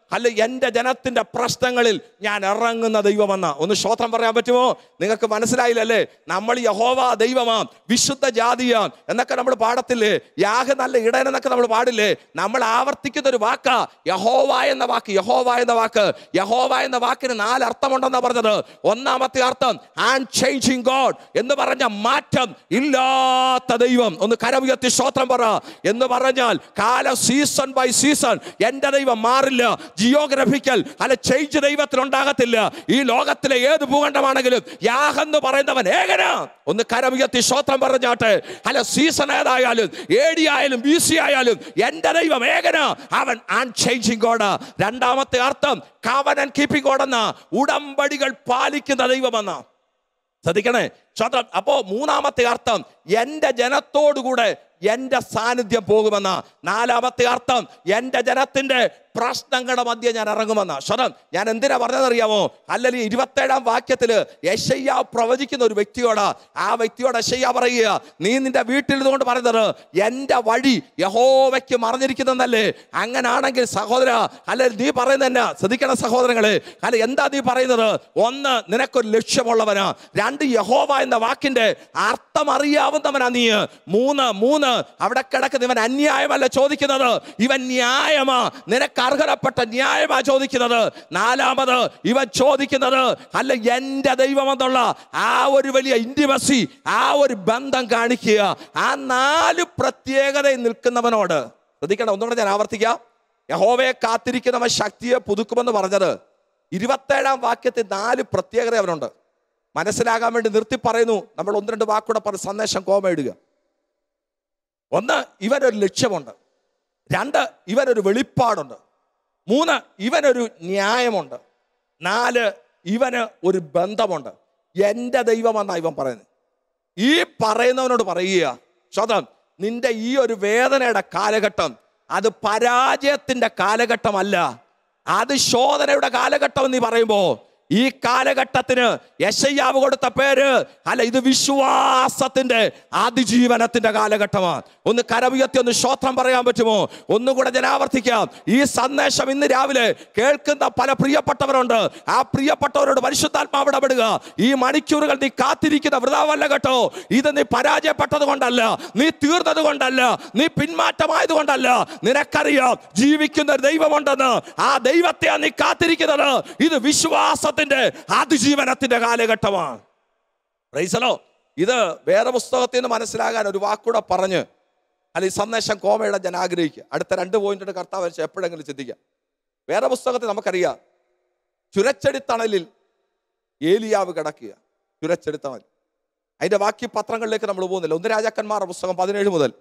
A: അല്ല എൻ്റെ ജനത്തിന്റെ പ്രശ്നങ്ങളിൽ ഞാൻ ഇറങ്ങുന്ന ദൈവമെന്ന ഒന്ന് ശ്രോത്രം പറയാൻ പറ്റുമോ നിങ്ങൾക്ക് മനസ്സിലായില്ലല്ലേ നമ്മൾ യഹോവ ദൈവമാ വിശുദ്ധ ജാതിയാ എന്നൊക്കെ നമ്മൾ പാടത്തില്ലേ യാഗ നല്ല ഇടൻ എന്നൊക്കെ നമ്മൾ പാടില്ലേ നമ്മൾ ആവർത്തിക്കുന്ന ഒരു വാക്കാ യഹോവ എന്ന വാക്ക് യഹോവ എന്ന വാക്ക് യഹോവ എന്ന വാക്കിന് നാല് അർത്ഥമുണ്ടെന്നാ പറഞ്ഞത് ഒന്നാമത്തെ അർത്ഥം ആൻഡ് ചേഞ്ചിങ് ഗോഡ് എന്ന് പറഞ്ഞ മാറ്റം ഇല്ലാത്ത ദൈവം ഒന്ന് കരമുയർത്തി ശ്രോത്രം പറ എന്ന് പറഞ്ഞാൽ കാല സീസൺ ബൈ സീസൺ എന്റെ ദൈവം മാറില്ല ജിയോഗ്രഫിക്കൽ അല്ല ചേഞ്ച് ദൈവത്തിൽ ഉണ്ടാകത്തില്ല ഈ ലോകത്തിലെ ഏത് ഭൂഖണ്ഡമാണെങ്കിലും യാഹെന്ന് പറയുന്നവൻ ഏകനാ ഒന്ന് കരമുയർത്തി ശ്രോത്രം പറഞ്ഞാട്ടെ അല്ല സീസൺ ഏതായാലും എ ഡി ആയാലും ബി സി ആയാലും എന്റെ ദൈവം ഏകനാ അവൻ ആൻ ചേഞ്ചിങ് ഗോഡ് രണ്ടാമത്തെ അർത്ഥം കവനൻ കീപ്പിംഗ് ഗോഡ് എന്ന ഉടമ്പടികൾ പാലിക്കുന്ന ദൈവമെന്ന ശ്രദ്ധിക്കണേ ശ്രോത്രം അപ്പോ മൂന്നാമത്തെ അർത്ഥം എൻ്റെ ജനത്തോടുകൂടെ എൻ്റെ സാന്നിധ്യം പോകുമെന്ന നാലാമത്തെ അർത്ഥം എൻ്റെ ജനത്തിൻ്റെ പ്രശ്നങ്ങളുടെ മധ്യ ഞാൻ ഇറങ്ങുമെന്ന ശ്രോതം ഞാൻ എന്തിനാ പറഞ്ഞതറിയാമോ അല്ലെങ്കിൽ ഇരുപത്തേഴാം വാക്യത്തിൽ യശയ്യ പ്രവചിക്കുന്ന ഒരു വ്യക്തിയോട് ആ വ്യക്തിയോട് യശയ്യ പറയുക നീ നിന്റെ വീട്ടിൽ നിന്നുകൊണ്ട് പറയുന്നത് എൻ്റെ വഴി യഹോവയ്ക്ക് മറിഞ്ഞിരിക്കുന്നതല്ലേ അങ്ങനാണെങ്കിൽ സഹോദര അല്ലെങ്കിൽ നീ പറയുന്നത് എന്നാ ശ്രദ്ധിക്കണം സഹോദരങ്ങളെ അല്ല എന്താ നീ പറയുന്നത് ഒന്ന് നിനക്കൊരു ലക്ഷ്യമുള്ളവനാ രണ്ട് യഹോവ എന്ന വാക്കിന്റെ അർത്ഥം അറിയാവുന്നവനാ നീ മൂന്ന് മൂന്ന് അവിടെ കിടക്കുന്ന ഇവൻ അന്യായമല്ല ചോദിക്കുന്നത് ഇവൻ ന്യായമാ നിനക്ക് അർഹതപ്പെട്ട ന്യായമാ ചോദിക്കുന്നത് നാലാമത് ഇവൻ ചോദിക്കുന്നത് അല്ല എൻ്റെ ദൈവമെന്നുള്ള ആ ഒരു വലിയ ഇന്റിമസി ആ ഒരു ബന്ധം കാണിക്കുക ആ നാല് പ്രത്യേകതയിൽ നിൽക്കുന്നവനോട് ശ്രദ്ധിക്കണം ഒന്നുകൂടെ ഞാൻ ആവർത്തിക്കാം യഹോവയെ കാത്തിരിക്കുന്നവൻ ശക്തിയെ പുതുക്കുമെന്ന് പറഞ്ഞത് ഇരുപത്തേഴാം വാക്യത്തിൽ നാല് പ്രത്യേകത അവനുണ്ട് മനസ്സിലാകാൻ വേണ്ടി നിർത്തി പറയുന്നു നമ്മൾ ഒന്ന് രണ്ട് വാക്കൂടെ പറഞ്ഞ് സന്ദേശം കോമ ഇടുക ഒന്ന് ഇവനൊരു ലക്ഷ്യമുണ്ട് രണ്ട് ഇവനൊരു വെളിപ്പാടുണ്ട് മൂന്ന് ഇവനൊരു ന്യായമുണ്ട് നാല് ഇവന് ഒരു ബന്ധമുണ്ട് എൻ്റെ ദൈവമെന്നാണ് ഇവൻ പറയുന്നത് ഈ പറയുന്നവനോട് പറയുക സ്വതം നിന്റെ ഈ ഒരു വേദനയുടെ കാലഘട്ടം അത് പരാജയത്തിന്റെ കാലഘട്ടമല്ല അത് ശോധനയുടെ കാലഘട്ടം എന്ന് നീ പറയുമ്പോ ഈ കാലഘട്ടത്തിന് യശയ്യാവ് കൊടുത്ത പേര് അല്ല ഇത് വിശ്വാസത്തിന്റെ അതിജീവനത്തിന്റെ കാലഘട്ടമാണ് ഒന്ന് കരമുയർത്തി ഒന്ന് ശ്രോത്രം പറയാൻ പറ്റുമോ ഒന്നുകൂടെ ഞാൻ ആവർത്തിക്കാം ഈ സന്ദേശം ഇന്ന് രാവിലെ കേൾക്കുന്ന പല പ്രിയപ്പെട്ടവരുണ്ട് ആ പ്രിയപ്പെട്ടവരോട് പരിശുദ്ധാത്മാവ് ഇടപെടുക ഈ മണിക്കൂറുകൾ നീ കാത്തിരിക്കുന്ന വൃതാവല്ല കേട്ടോ ഇത് നീ പരാജയപ്പെട്ടത് കൊണ്ടല്ല നീ തീർന്നത് കൊണ്ടല്ല നീ പിന്മാറ്റമായത് കൊണ്ടല്ല നിനക്കറിയാം ജീവിക്കുന്ന ഒരു ദൈവമുണ്ടെന്ന് ആ ദൈവത്തെയാണ് നീ കാത്തിരിക്കുന്നത് ഇത് വിശ്വാസത്തിന്റെ അതിജീവനത്തിന്റെ കാലഘട്ടമാണ് പ്രൈസലോ ഇത് വേറെ പുസ്തകത്തിൽ നിന്ന് മനസ്സിലാകാൻ ഒരു വാക്കൂടെ പറഞ്ഞ് അല്ല ഈ സന്ദേശം കോമയുടെ ഞാൻ ആഗ്രഹിക്കുക അടുത്ത രണ്ട് പോയിന്റ് കർത്താവ് വെച്ച് എപ്പോഴെങ്കിലും ചിന്തിക്കാം വേറെ പുസ്തകത്തിൽ നമുക്കറിയാം ചുരച്ചെടിത്തണലിൽ ഏലിയാവ് കിടക്കുക ചുരച്ചെടിത്തണൽ അതിന്റെ ബാക്കി പത്രങ്ങളിലേക്ക് നമ്മൾ പോകുന്നില്ല ഒന്ന് രാജാക്കന്മാരുടെ പുസ്തകം പതിനേഴ് മുതൽ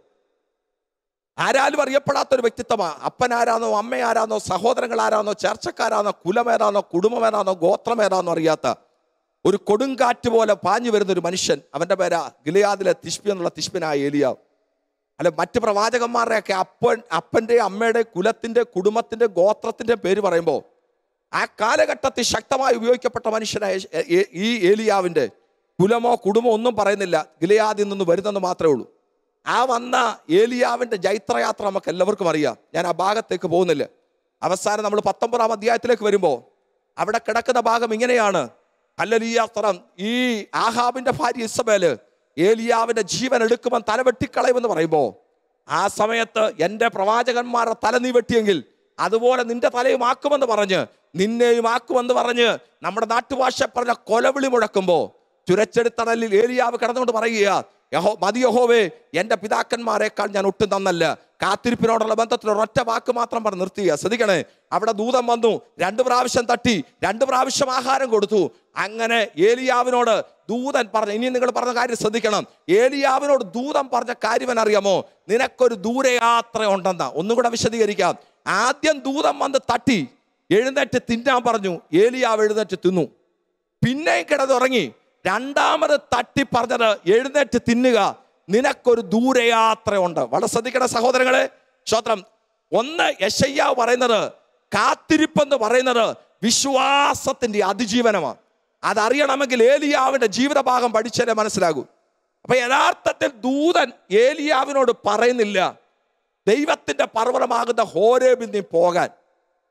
A: ആരാലും അറിയപ്പെടാത്ത ഒരു വ്യക്തിത്വമാണ് അപ്പൻ ആരാന്നോ അമ്മ ആരാന്നോ സഹോദരങ്ങൾ ആരാന്നോ ചർച്ചക്കാരാന്നോ കുലമേരാന്നോ കുടുംബമേരാന്നോ ഗോത്രമേരാന്നോ അറിയാത്ത ഒരു കൊടുങ്കാറ്റ് പോലെ പാഞ്ഞു വരുന്ന ഒരു മനുഷ്യൻ അവന്റെ പേരാ ഗിലിയാദിലെ തിഷ്പി എന്നുള്ള തിഷ്പിനായ ഏലിയാവ് അല്ല മറ്റ് പ്രവാചകന്മാരുടെയൊക്കെ അപ്പൻ അപ്പൻ്റെ അമ്മയുടെ കുലത്തിന്റെ കുടുംബത്തിന്റെ ഗോത്രത്തിന്റെ പേര് പറയുമ്പോൾ ആ കാലഘട്ടത്തിൽ ശക്തമായി ഉപയോഗിക്കപ്പെട്ട മനുഷ്യനായ ഏ- ഏ- ഈ ഏലിയാവിന്റെ കുലമോ കുടുംബമോ ഒന്നും പറയുന്നില്ല ഗിലയാദിൽ നിന്ന് വരുന്നെന്ന് മാത്രമേ ഉള്ളൂ ആ വന്ന ഏലിയാവിന്റെ ജൈത്രയാത്ര നമുക്ക് എല്ലാവർക്കും അറിയാം ഞാൻ ആ ഭാഗത്തേക്ക് പോകുന്നില്ല അവസാനം നമ്മൾ പത്തൊമ്പതാം അധ്യായത്തിലേക്ക് വരുമ്പോൾ അവിടെ കിടക്കുന്ന ഭാഗം ഇങ്ങനെയാണ് ഹല്ലലിയാസ്ത്രം ഈ ആഹാബിന്റെ ഭാര്യ ഇസബേല് ഏലിയാവിന്റെ ജീവൻ എടുക്കുമെന്ന് തല വെട്ടിക്കളയുമെന്ന് പറയുമ്പോൾ ആ സമയത്ത് എൻ്റെ പ്രവാചകന്മാരുടെ തല നീ വെട്ടിയെങ്കിൽ അതുപോലെ നിന്റെ തലയും ആക്കുമെന്ന് പറഞ്ഞ് നിന്നെയും ആക്കുമെന്ന് പറഞ്ഞ് നമ്മുടെ നാട്ടുഭാഷ പറഞ്ഞ കൊലവിളി മുഴക്കുമ്പോൾ ചുരച്ചെടുത്തണലിൽ ഏലിയാവ് കിടന്നുകൊണ്ട് പറയുക യഹോ മതി യഹോവേ എൻ്റെ പിതാക്കന്മാരെക്കാൾ ഞാൻ ഒട്ടും തന്നല്ല കാത്തിരിപ്പിനോടുള്ള ബന്ധത്തിൽ ഒരൊറ്റ വാക്ക് മാത്രം പറഞ്ഞ് നിർത്തിയ ശ്രദ്ധിക്കണേ അവിടെ ദൂതം വന്നു രണ്ട് പ്രാവശ്യം തട്ടി രണ്ട് പ്രാവശ്യം ആഹാരം കൊടുത്തു അങ്ങനെ ഏലിയാവിനോട് ദൂതൻ പറഞ്ഞു ഇനി നിങ്ങൾ പറഞ്ഞ കാര്യം ശ്രദ്ധിക്കണം ഏലിയാവിനോട് ദൂതൻ പറഞ്ഞ കാര്യം അറിയാമോ നിനക്കൊരു ദൂരയാത്ര ഉണ്ടെന്ന ഒന്നും കൂടെ വിശദീകരിക്കാം ആദ്യം ദൂതം വന്ന് തട്ടി എഴുന്നേറ്റ് തിന്നാൻ പറഞ്ഞു ഏലിയാവ് എഴുന്നേറ്റ് തിന്നു പിന്നെയും കിടന്നുറങ്ങി രണ്ടാമത് തട്ടി പറഞ്ഞത് എഴുന്നേറ്റ് തിന്നുക നിനക്കൊരു ദൂരയാത്രയുണ്ട് വളരെ ശ്രദ്ധിക്കണ സഹോദരങ്ങളെ ശ്രോത്രം ഒന്ന് യശയ്യാവ് പറയുന്നത് കാത്തിരിപ്പെന്ന് പറയുന്നത് വിശ്വാസത്തിന്റെ അതിജീവനമാണ് അതറിയണമെങ്കിൽ ഏലിയാവിന്റെ ജീവിതഭാഗം പഠിച്ചാലേ മനസ്സിലാകൂ അപ്പൊ യഥാർത്ഥത്തിൽ ദൂതൻ ഏലിയാവിനോട് പറയുന്നില്ല ദൈവത്തിന്റെ പർവ്വതമാകുന്ന ഹോരേബിൽ നീ പോകാൻ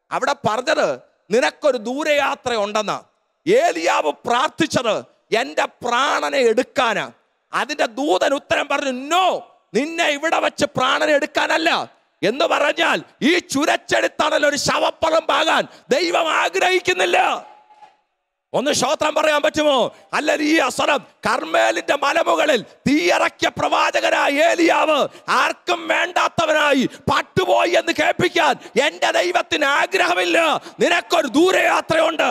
A: അവിടെ പറഞ്ഞത് നിനക്കൊരു ദൂരയാത്ര ഉണ്ടെന്ന് ഏലിയാവ് പ്രാർത്ഥിച്ചത് എന്റെ പ്രാണനെ എടുക്കാനാ അതിന്റെ ദൂതൻ ഉത്തരം പറഞ്ഞു നോ നിന്നെ ഇവിടെ വെച്ച് പ്രാണനെ എടുക്കാനല്ല എന്ന് പറഞ്ഞാൽ ഈ ചുരച്ചെടുത്താണല്ലോ ഒരു ശവപ്പറമ്പാകാൻ ദൈവം ആഗ്രഹിക്കുന്നില്ല ഒന്ന് ശ്രോത്രം പറയാൻ പറ്റുമോ അല്ല ഈ അസറം കർമ്മേലിന്റെ മലമുകളിൽ തീയിറക്കിയ പ്രവാചകനായ ഏലിയാവ് ആർക്കും വേണ്ടാത്തവനായി പട്ടുപോയി എന്ന് കേൾപ്പിക്കാൻ എന്റെ ദൈവത്തിന് ആഗ്രഹമില്ല നിനക്കൊരു ദൂരയാത്രയുണ്ട്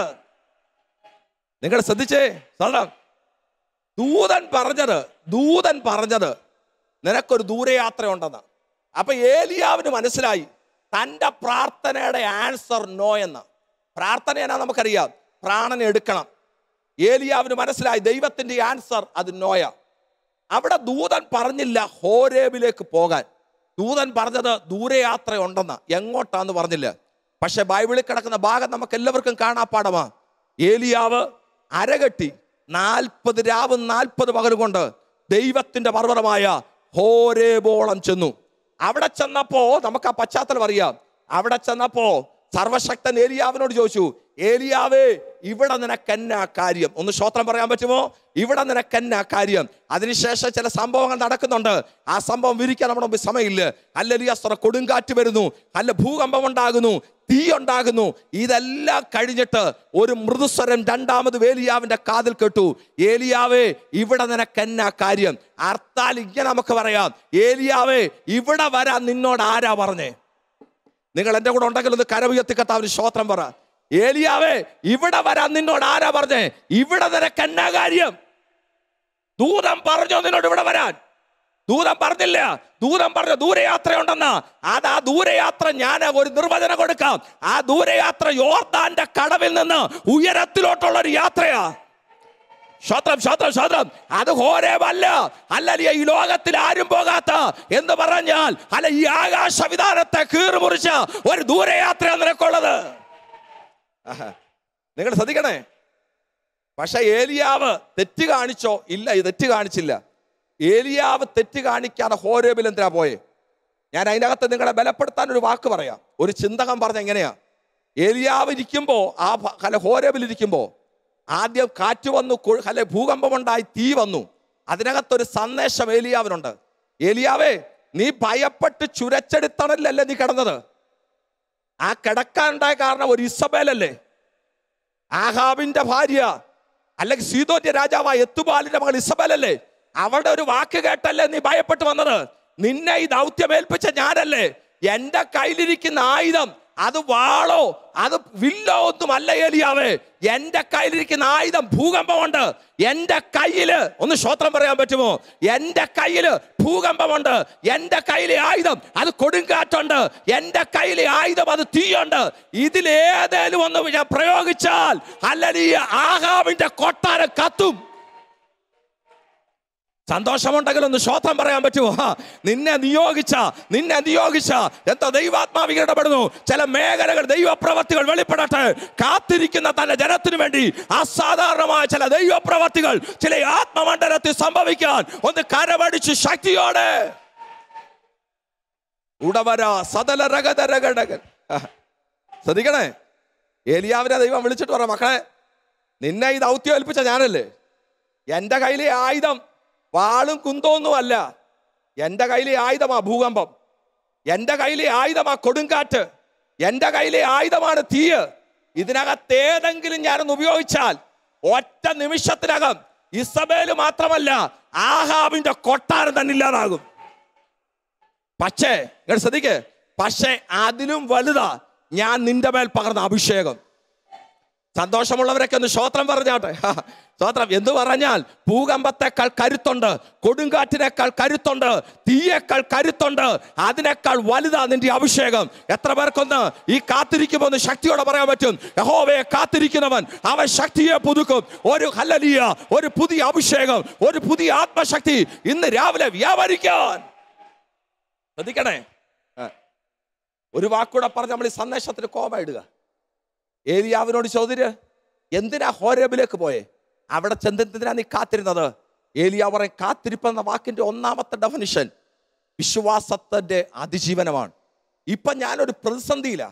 A: നിങ്ങൾ ശ്രദ്ധിച്ചേ സദം ദൂതൻ പറഞ്ഞത് ദൂതൻ പറഞ്ഞത് നിനക്കൊരു ദൂരയാത്രയുണ്ടെന്ന് അപ്പൊ ഏലിയാവിന് മനസ്സിലായി തന്റെ പ്രാർത്ഥനയുടെ ആൻസർ നോ എന്ന് പ്രാർത്ഥന എന്നാ നമുക്കറിയാം പ്രാണനെ എടുക്കണം ഏലിയാവിന് മനസ്സിലായി ദൈവത്തിന്റെ ആൻസർ അത് നോയ അവിടെ ദൂതൻ പറഞ്ഞില്ല ഹോരേബിലേക്ക് പോകാൻ ദൂതൻ പറഞ്ഞത് ദൂരയാത്ര ഉണ്ടെന്ന് എങ്ങോട്ടാന്ന് പറഞ്ഞില്ല പക്ഷെ ബൈബിളിൽ കിടക്കുന്ന ഭാഗം നമുക്ക് എല്ലാവർക്കും കാണാപ്പാടമാ ഏലിയാവ് അരകെട്ടി നാൽപ്പത് രാവും നാൽപ്പത് പകൽ കൊണ്ട് ദൈവത്തിന്റെ പർവ്വതമായ ഹോരേബോളം ചെന്നു അവിടെ ചെന്നപ്പോ നമുക്ക് ആ പശ്ചാത്തലം അറിയാം അവിടെ ചെന്നപ്പോ സർവശക്തൻ ഏലിയാവിനോട് ചോദിച്ചു ഏലിയാവേ ഇവിടെ നിനക്ക് എന്നാ കാര്യം ഒന്ന് ശ്രോത്രം പറയാൻ പറ്റുമോ ഇവിടെ നിനക്ക് എന്നാ കാര്യം അതിനുശേഷം ചില സംഭവങ്ങൾ നടക്കുന്നുണ്ട് ആ സംഭവം വിരിക്കാൻ നമ്മുടെ മുമ്പിൽ സമയമില്ല അല്ലലിയസ്ത്ര കൊടുങ്കാറ്റ് വരുന്നു അല്ല ഭൂകമ്പം ഉണ്ടാകുന്നു തീ ഉണ്ടാകുന്നു ഇതെല്ലാം കഴിഞ്ഞിട്ട് ഒരു മൃദുസ്വരം രണ്ടാമത് ഏലിയാവിന്റെ കാതിൽ കേട്ടു ഏലിയാവേ ഇവിടെ നിനക്ക് എന്നാ കാര്യം അർത്ഥാൽ ഇങ്ങനെ നമുക്ക് പറയാം ഏലിയാവേ ഇവിടെ വരാൻ നിന്നോട് ആരാ പറഞ്ഞേ നിങ്ങൾ എൻ്റെ കൂടെ ഉണ്ടെങ്കിൽ ഒന്ന് കരവുയർത്തി കത്താവിന് ശ്രോത്രം പറ ഏലിയാവേ ഇവിടെ വരാൻ നിന്നോട് ആരാ പറഞ്ഞേ ഇവിടെ നിനക്ക് എന്നാ കാര്യം ദൂതം പറഞ്ഞോ നിന്നോട് ഇവിടെ വരാൻ ദൂതം പറഞ്ഞില്ല ദൂതം പറഞ്ഞ ദൂരയാത്രയുണ്ടെന്ന് അത് ആ ദൂരയാത്ര ഞാൻ ഒരു നിർവചനം കൊടുക്കാം ആ ദൂരയാത്ര യോർദാന്റെ കടവിൽ നിന്ന് ഉയരത്തിലോട്ടുള്ള ഒരു യാത്രയാ ശ്രോത്രം ശ്രോത്രം ശ്രോത്രം അത് ഹോരേവല്ല അല്ല ഈ ലോകത്തിൽ ആരും പോകാത്ത എന്ന് പറഞ്ഞാൽ അല്ല ഈ ആകാശവിധാനത്തെ കീറുമുറിച്ച ഒരു ദൂരയാത്ര നിനക്കുള്ളത് ആഹാ. നിങ്ങൾ ശ്രദ്ധിക്കണേ പക്ഷെ ഏലിയാവ് തെറ്റ് കാണിച്ചോ ഇല്ല ഇത് തെറ്റ് കാണിച്ചില്ല ഏലിയാവ് തെറ്റ് കാണിക്കാതെ ഹോരേബിൽ എന്തിനാ പോയെ ഞാൻ അതിനകത്ത് നിങ്ങളെ ബലപ്പെടുത്താൻ ഒരു വാക്ക് പറയാം ഒരു ചിന്തകം പറഞ്ഞ എങ്ങനെയാ ഏലിയാവ് ഇരിക്കുമ്പോ ആ ഭ- അല്ല ഹോരേബിൽ ഇരിക്കുമ്പോ ആദ്യം കാറ്റ് വന്നു കൊഴു- അല്ലെ ഭൂകമ്പമുണ്ടായി തീ വന്നു അതിനകത്തൊരു സന്ദേശം ഏലിയാവിനുണ്ട് ഏലിയാവേ നീ ഭയപ്പെട്ട് ചുരച്ചെടുത്തണല്ലേ നീ കിടന്നത് ആ കിടക്കാനുണ്ടായ കാരണം ഒരു ഇസബേലല്ലേ ആഹാബിന്റെ ഭാര്യ അല്ലെങ്കിൽ സീതോന്റെ രാജാവായ എത്തുബാലിന്റെ മകൾ ഇസബേലല്ലേ അവളുടെ ഒരു വാക്ക് കേട്ടല്ലേ നീ ഭയപ്പെട്ട് വന്നത് നിന്നെ ഈ ദൗത്യം ഏൽപ്പിച്ച ഞാനല്ലേ എന്റെ കയ്യിലിരിക്കുന്ന ആയുധം അത് വാളോ അത് വില്ലോ ഒന്നും അല്ല ഏലിയാവേ എന്റെ കയ്യിലിരിക്കുന്ന ആയുധം ഭൂകമ്പമുണ്ട് എന്റെ കയ്യില് ഒന്ന് ശ്രോത്രം പറയാൻ പറ്റുമോ എന്റെ കയ്യില് ഭൂകമ്പമുണ്ട് എന്റെ കയ്യിലെ ആയുധം അത് കൊടുങ്കാറ്റുണ്ട് എന്റെ കയ്യിലെ ആയുധം അത് തീയുണ്ട് ഇതിലേതേലും ഒന്ന് ഞാൻ പ്രയോഗിച്ചാൽ അല്ലെങ്കിൽ ഈ ആഹാവിന്റെ കൊട്ടാരം കത്തും സന്തോഷമുണ്ടെങ്കിൽ ഒന്ന് ശ്രോത്രം പറയാൻ പറ്റുമോ ആ, നിന്നെ നിയോഗിച്ച നിന്നെ നിയോഗിച്ച എന്താ ദൈവാത്മാവികൾ ഇടപെടുന്നു ചില മേഖലകൾ ദൈവപ്രവർത്തികൾ വെളിപ്പെടട്ടെ കാത്തിരിക്കുന്ന തന്റെ ജനത്തിനു വേണ്ടി അസാധാരണമായ ചില ദൈവപ്രവർത്തികൾ ചില ആത്മമണ്ഡലത്തിൽ സംഭവിക്കാൻ ഒന്ന് കരമടിച്ച് ശക്തിയോടെ ഉടവര സദല രഗത രഗടകൻ ആ, ശ്രദ്ധിക്കണേ ഏലിയാവിനെ ദൈവം വിളിച്ചിട്ട് പറ മക്കളെ നിന്നെ ഈ ദൗത്യം ഏൽപ്പിച്ച ഞാനല്ലേ എൻ്റെ കയ്യിലെ ആയുധം വാളും കുന്തമൊന്നും അല്ല എൻ്റെ കയ്യിലെ ആയുധമാ ഭൂകമ്പം എൻ്റെ കയ്യിലെ ആയുധമാ കൊടുങ്കാറ്റ് എൻ്റെ കയ്യിലെ ആയുധമാണ് തീയ് ഇതിനകത്ത് ഏതെങ്കിലും ഞാനൊന്ന് ഉപയോഗിച്ചാൽ ഒറ്റ നിമിഷത്തിനകം ഇസബേല് മാത്രമല്ല ആഹാബിന്റെ കൊട്ടാരം തന്നെ ഇല്ലാതാകും പക്ഷേ നിങ്ങൾ ശ്രദ്ധിക്ക് പക്ഷേ അതിലും വലുതാ ഞാൻ നിന്റെ മേൽ പകർന്ന അഭിഷേകം സന്തോഷമുള്ളവരൊക്കെ ഒന്ന് ശ്രോത്രം പറഞ്ഞാട്ടെ ഹാ, ശ്രോത്രം എന്തു പറഞ്ഞാൽ ഭൂകമ്പത്തെക്കാൾ കരുത്തുണ്ട് കൊടുങ്കാറ്റിനേക്കാൾ കരുത്തുണ്ട് തീയേക്കാൾ കരുത്തുണ്ട് അതിനേക്കാൾ വലുതാ നിന്റെ അഭിഷേകം എത്ര പേർക്കൊന്ന് ഈ കാത്തിരിക്കുമ്പോൾ ഒന്ന് ശക്തിയോടെ പറയാൻ പറ്റും യഹോവയെ കാത്തിരിക്കുന്നവൻ അവൻ ശക്തിയെ പുതുക്കും ഒരു ഹല്ലലിയ ഒരു പുതിയ അഭിഷേകം ഒരു പുതിയ ആത്മശക്തി ഇന്ന് രാവിലെ വ്യാപരിക്കാൻ ശ്രദ്ധിക്കണേ ആ. ഒരു വാക്കൂടെ പറഞ്ഞ് നമ്മൾ ഈ സന്ദേശത്തിന് കോമ ഇടുക ഏലിയാവിനോട് ചോദ്യര് എന്തിനാ ഹോരബിലേക്ക് പോയെ അവിടെ ചെന്തെന്തിനാ നീ കാത്തിരുന്നത് ഏലിയാവ് പറയും കാത്തിരിപ്പെന്ന വാക്കിന്റെ ഒന്നാമത്തെ ഡെഫിനിഷൻ വിശ്വാസത്തിന്റെ അതിജീവനമാണ് ഇപ്പൊ ഞാനൊരു പ്രതിസന്ധിയില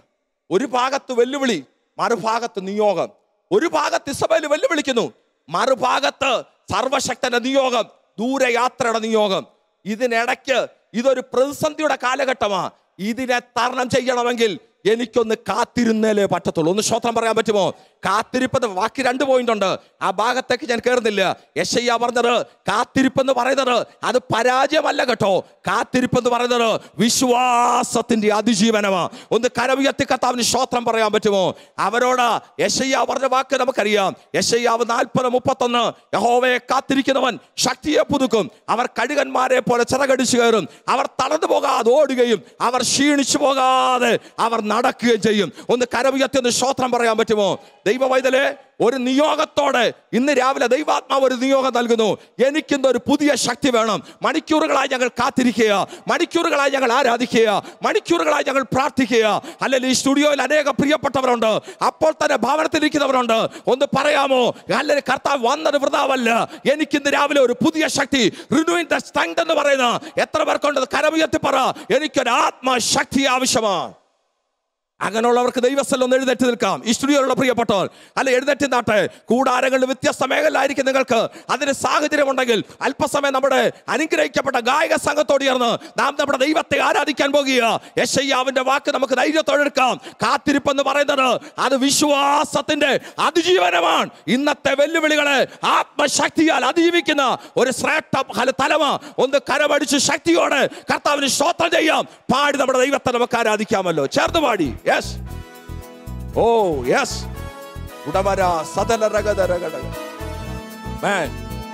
A: ഒരു ഭാഗത്ത് വെല്ലുവിളി മറുഭാഗത്ത് നിയോഗം ഒരു ഭാഗത്ത് ഇസബേൽ വെല്ലുവിളിക്കുന്നു മറുഭാഗത്ത് സർവശക്തന്റെ നിയോഗം ദൂരയാത്രയുടെ നിയോഗം ഇതിനിടയ്ക്ക് ഇതൊരു പ്രതിസന്ധിയുടെ കാലഘട്ടമാ ഇതിനെ തരണം ചെയ്യണമെങ്കിൽ എനിക്കൊന്ന് കാത്തിരുന്നേലേ പറ്റത്തുള്ളൂ ഒന്ന് ശ്രോത്രം പറയാൻ പറ്റുമോ കാത്തിരിപ്പെന്ന് ബാക്കി രണ്ട് പോയിന്റ് ഉണ്ട് ആ ഭാഗത്തേക്ക് ഞാൻ കയറുന്നില്ല യശയ്യ പറഞ്ഞത് കാത്തിരിപ്പെന്ന് പറയുന്നത് അത് പരാജയമല്ല കേട്ടോ കാത്തിരിപ്പെന്ന് പറയുന്നത് വിശ്വാസത്തിന്റെ അതിജീവനമാ ഒന്ന് കരവുയർത്തി കത്താവിന് ശ്രോത്രം പറയാൻ പറ്റുമോ അവരോട് യശയ്യ പറഞ്ഞ വാക്ക് നമുക്കറിയാം യശയ്യാവ് നാൽപ്പത് മുപ്പത്തൊന്ന് യഹോവയെ കാത്തിരിക്കുന്നവൻ ശക്തിയെ പുതുക്കും അവർ കഴുകന്മാരെ പോലെ ചിറകടിച്ചു കയറും അവർ തളർന്നു പോകാതെ ഓടുകയും അവർ ക്ഷീണിച്ചു പോകാതെ അവർ നടക്കുകയും ചെയ്യും ഒന്ന് കരവുയർത്തി ഒന്ന് ശ്രോത്രം പറയാൻ പറ്റുമോ ദൈവവൈതലെ ഒരു നിയോഗത്തോടെ ഇന്ന് രാവിലെ ദൈവാത്മാവ് ഒരു നിയോഗം നൽകുന്നു എനിക്കിന്ന് ഒരു പുതിയ ശക്തി വേണം മണിക്കൂറുകളായി ഞങ്ങൾ കാത്തിരിക്കുക മണിക്കൂറുകളായി ഞങ്ങൾ ആരാധിക്കുക മണിക്കൂറുകളായി ഞങ്ങൾ പ്രാർത്ഥിക്കുക അല്ലെങ്കിൽ ഈ സ്റ്റുഡിയോയിൽ അനേക പ്രിയപ്പെട്ടവരുണ്ട് അപ്പോൾ തന്നെ ഭവനത്തിലിരിക്കുന്നവരുണ്ട് ഒന്ന് പറയാമോ അല്ലെങ്കിൽ കർത്താവ് വന്നത് വൃതാവല്ല എനിക്കിന്ന് രാവിലെ ഒരു പുതിയ ശക്തി റിന്യൂയിങ് ദ സ്ട്രെങ്ത് എന്ന് പറയുന്ന എത്ര പേർക്കുണ്ട് കരമുയർത്തി പറ എനിക്കൊരു ആത്മശക്തി ആവശ്യമാണ് അങ്ങനെയുള്ളവർക്ക് ദൈവസ്ഥലം ഒന്ന് എഴുന്നേറ്റ് നിൽക്കാം ഈ സ്റ്റുഡിയോയിലുള്ള പ്രിയപ്പെട്ടവർ അല്ല എഴുന്നേറ്റ് നാട്ടെ കൂടാരങ്ങളിൽ വ്യത്യസ്ത മേഖലയിലായിരിക്കും നിങ്ങൾക്ക് അതിന് സാഹചര്യം ഉണ്ടെങ്കിൽ അല്പസമയം നമ്മുടെ അനുഗ്രഹിക്കപ്പെട്ട ഗായക സംഘത്തോട് ചേർന്ന് നാം നമ്മുടെ ദൈവത്തെ ആരാധിക്കാൻ പോകുക യശയ്യാവിന്റെ വാക്ക് നമുക്ക് ധൈര്യത്തോടെ എടുക്കാം കാത്തിരിപ്പെന്ന് പറയുന്നത് അത് വിശ്വാസത്തിന്റെ അതിജീവനമാണ് ഇന്നത്തെ വെല്ലുവിളികളെ ആത്മശക്തിയാൽ അതിജീവിക്കുന്ന ഒരു ശ്രേഷ്ഠ ഫല- തലമ ഒന്ന് കരമടിച്ച് ശക്തിയോടെ കർത്താവിന് ശ്രോത്രം ചെയ്യാം പാടി നമ്മുടെ ദൈവത്തെ നമുക്ക് ആരാധിക്കാമല്ലോ ചേർന്ന് പാടി യെസ് ഓ യെസ് ഉടമര സദന രഗത രഗട Man.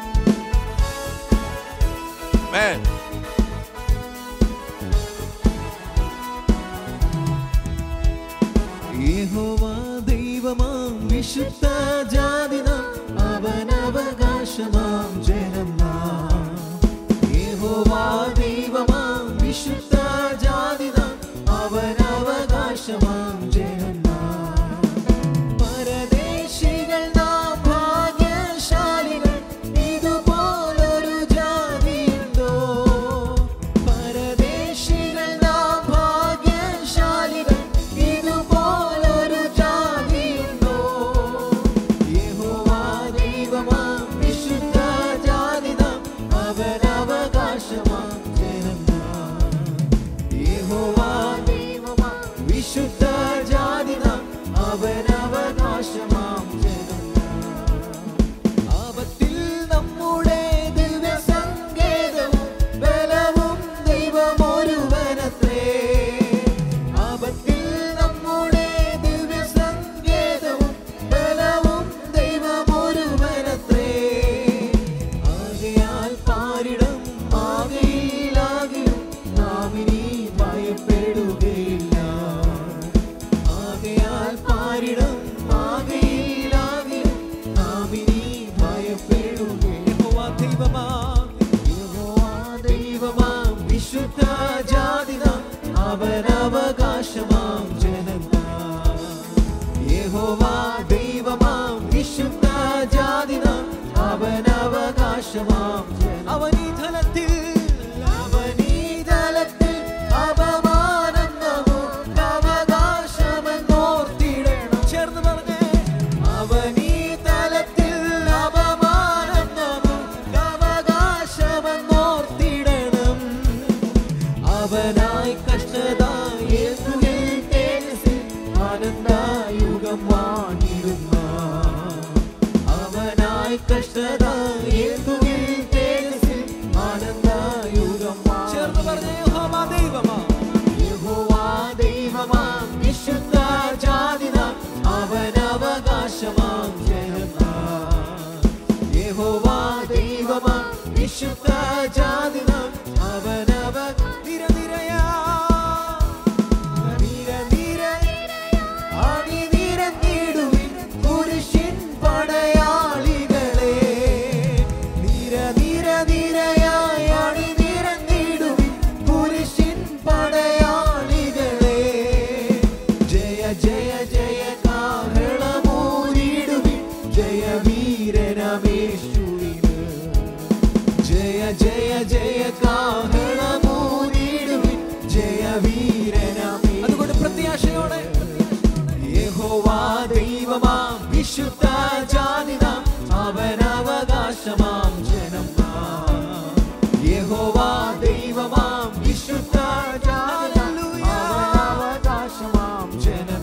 A: Man.
B: യഹോവാ ദൈവമാം വിശുദ്ധ ജാതിനാം അവനവകാശമാം ജനം നാം. യഹോവാ ദൈവമാം വിശുദ്ധ ജാതിനാം അവനവകാശമാം ജനം നാം. പരദേശികൾ നാം ഭാഗ്യശാലികൾ ഇതുപോലൊരു ജാതിയുണ്ടോ പരദേശികൾ നാം ഭാഗ്യശാലികൾ ഇതുപോലൊരു ജാതിയുണ്ടോ യഹോവാ ദൈവമാം വിശുദ്ധ ജാതി നാം അവനവകാശമാം ജനം നാം. യഹോവാ ദൈവമാം വിശുദ്ധ ജാതി നാം അവനവകാശമാം ജനം നാം. ആപത്തിൽ നമ്മുടെ ദിവ്യസങ്കേതവും ബലവും ദൈവമൊരുവനത്രേ. ആപത്തിൽ നമ്മുടെ ദിവ്യസങ്കേതവും ബലവും ദൈവമൊരുവനത്രേ. ആകയാൽ പാരിടം ആകയിലാകിലും നാം ഇനി ഭയപ്പെടുകയില്ല ആകയാൽ പാരിടം ആകയിലാകിലും നാം ഇനി ഭയപ്പെടുകയില്ല യഹോവ ദൈവമാം യഹോവ ദൈവമാം വിശുദ്ധ ജാതി നാം അവനവകാശമാം ജനം നാം. യഹോവ ദൈവമാം വിശുദ്ധ ജാതി നാം അവനവകാശമാം ജനം. അവനീതലത്തിൽ അവനീതലത്തിൽ അപമാനം നമുക്ക് അവകാശമെന്നോർത്തിടണം ചേർന്ന് പറഞ്ഞേ അവനീതലത്തിൽ അപമാനം നമുക്ക് അവകാശമെന്നോർത്തിടണം അവനായി കഷ്ടത ഏൽക്കുകയിൽ തേജസ്സിൽ ആനന്ദയുഗം വാണിടുന്ന അവനായി കഷ്ടത ഏൽക്കുകയിൽ തേജസ്സിൽ ആനന്ദയുഗം ചേർന്ന് പറഞ്ഞ യഹോവ ദൈവമാ യഹോവ ദൈവമാം വിശുദ്ധ ജാതിനാം അവനവകാശമാം ജയനാം യഹോവ ദൈവമാം വിശുദ്ധ ജാതിനാം അവനവ നിരനിരയാ നിരനിരയാ ജനമേ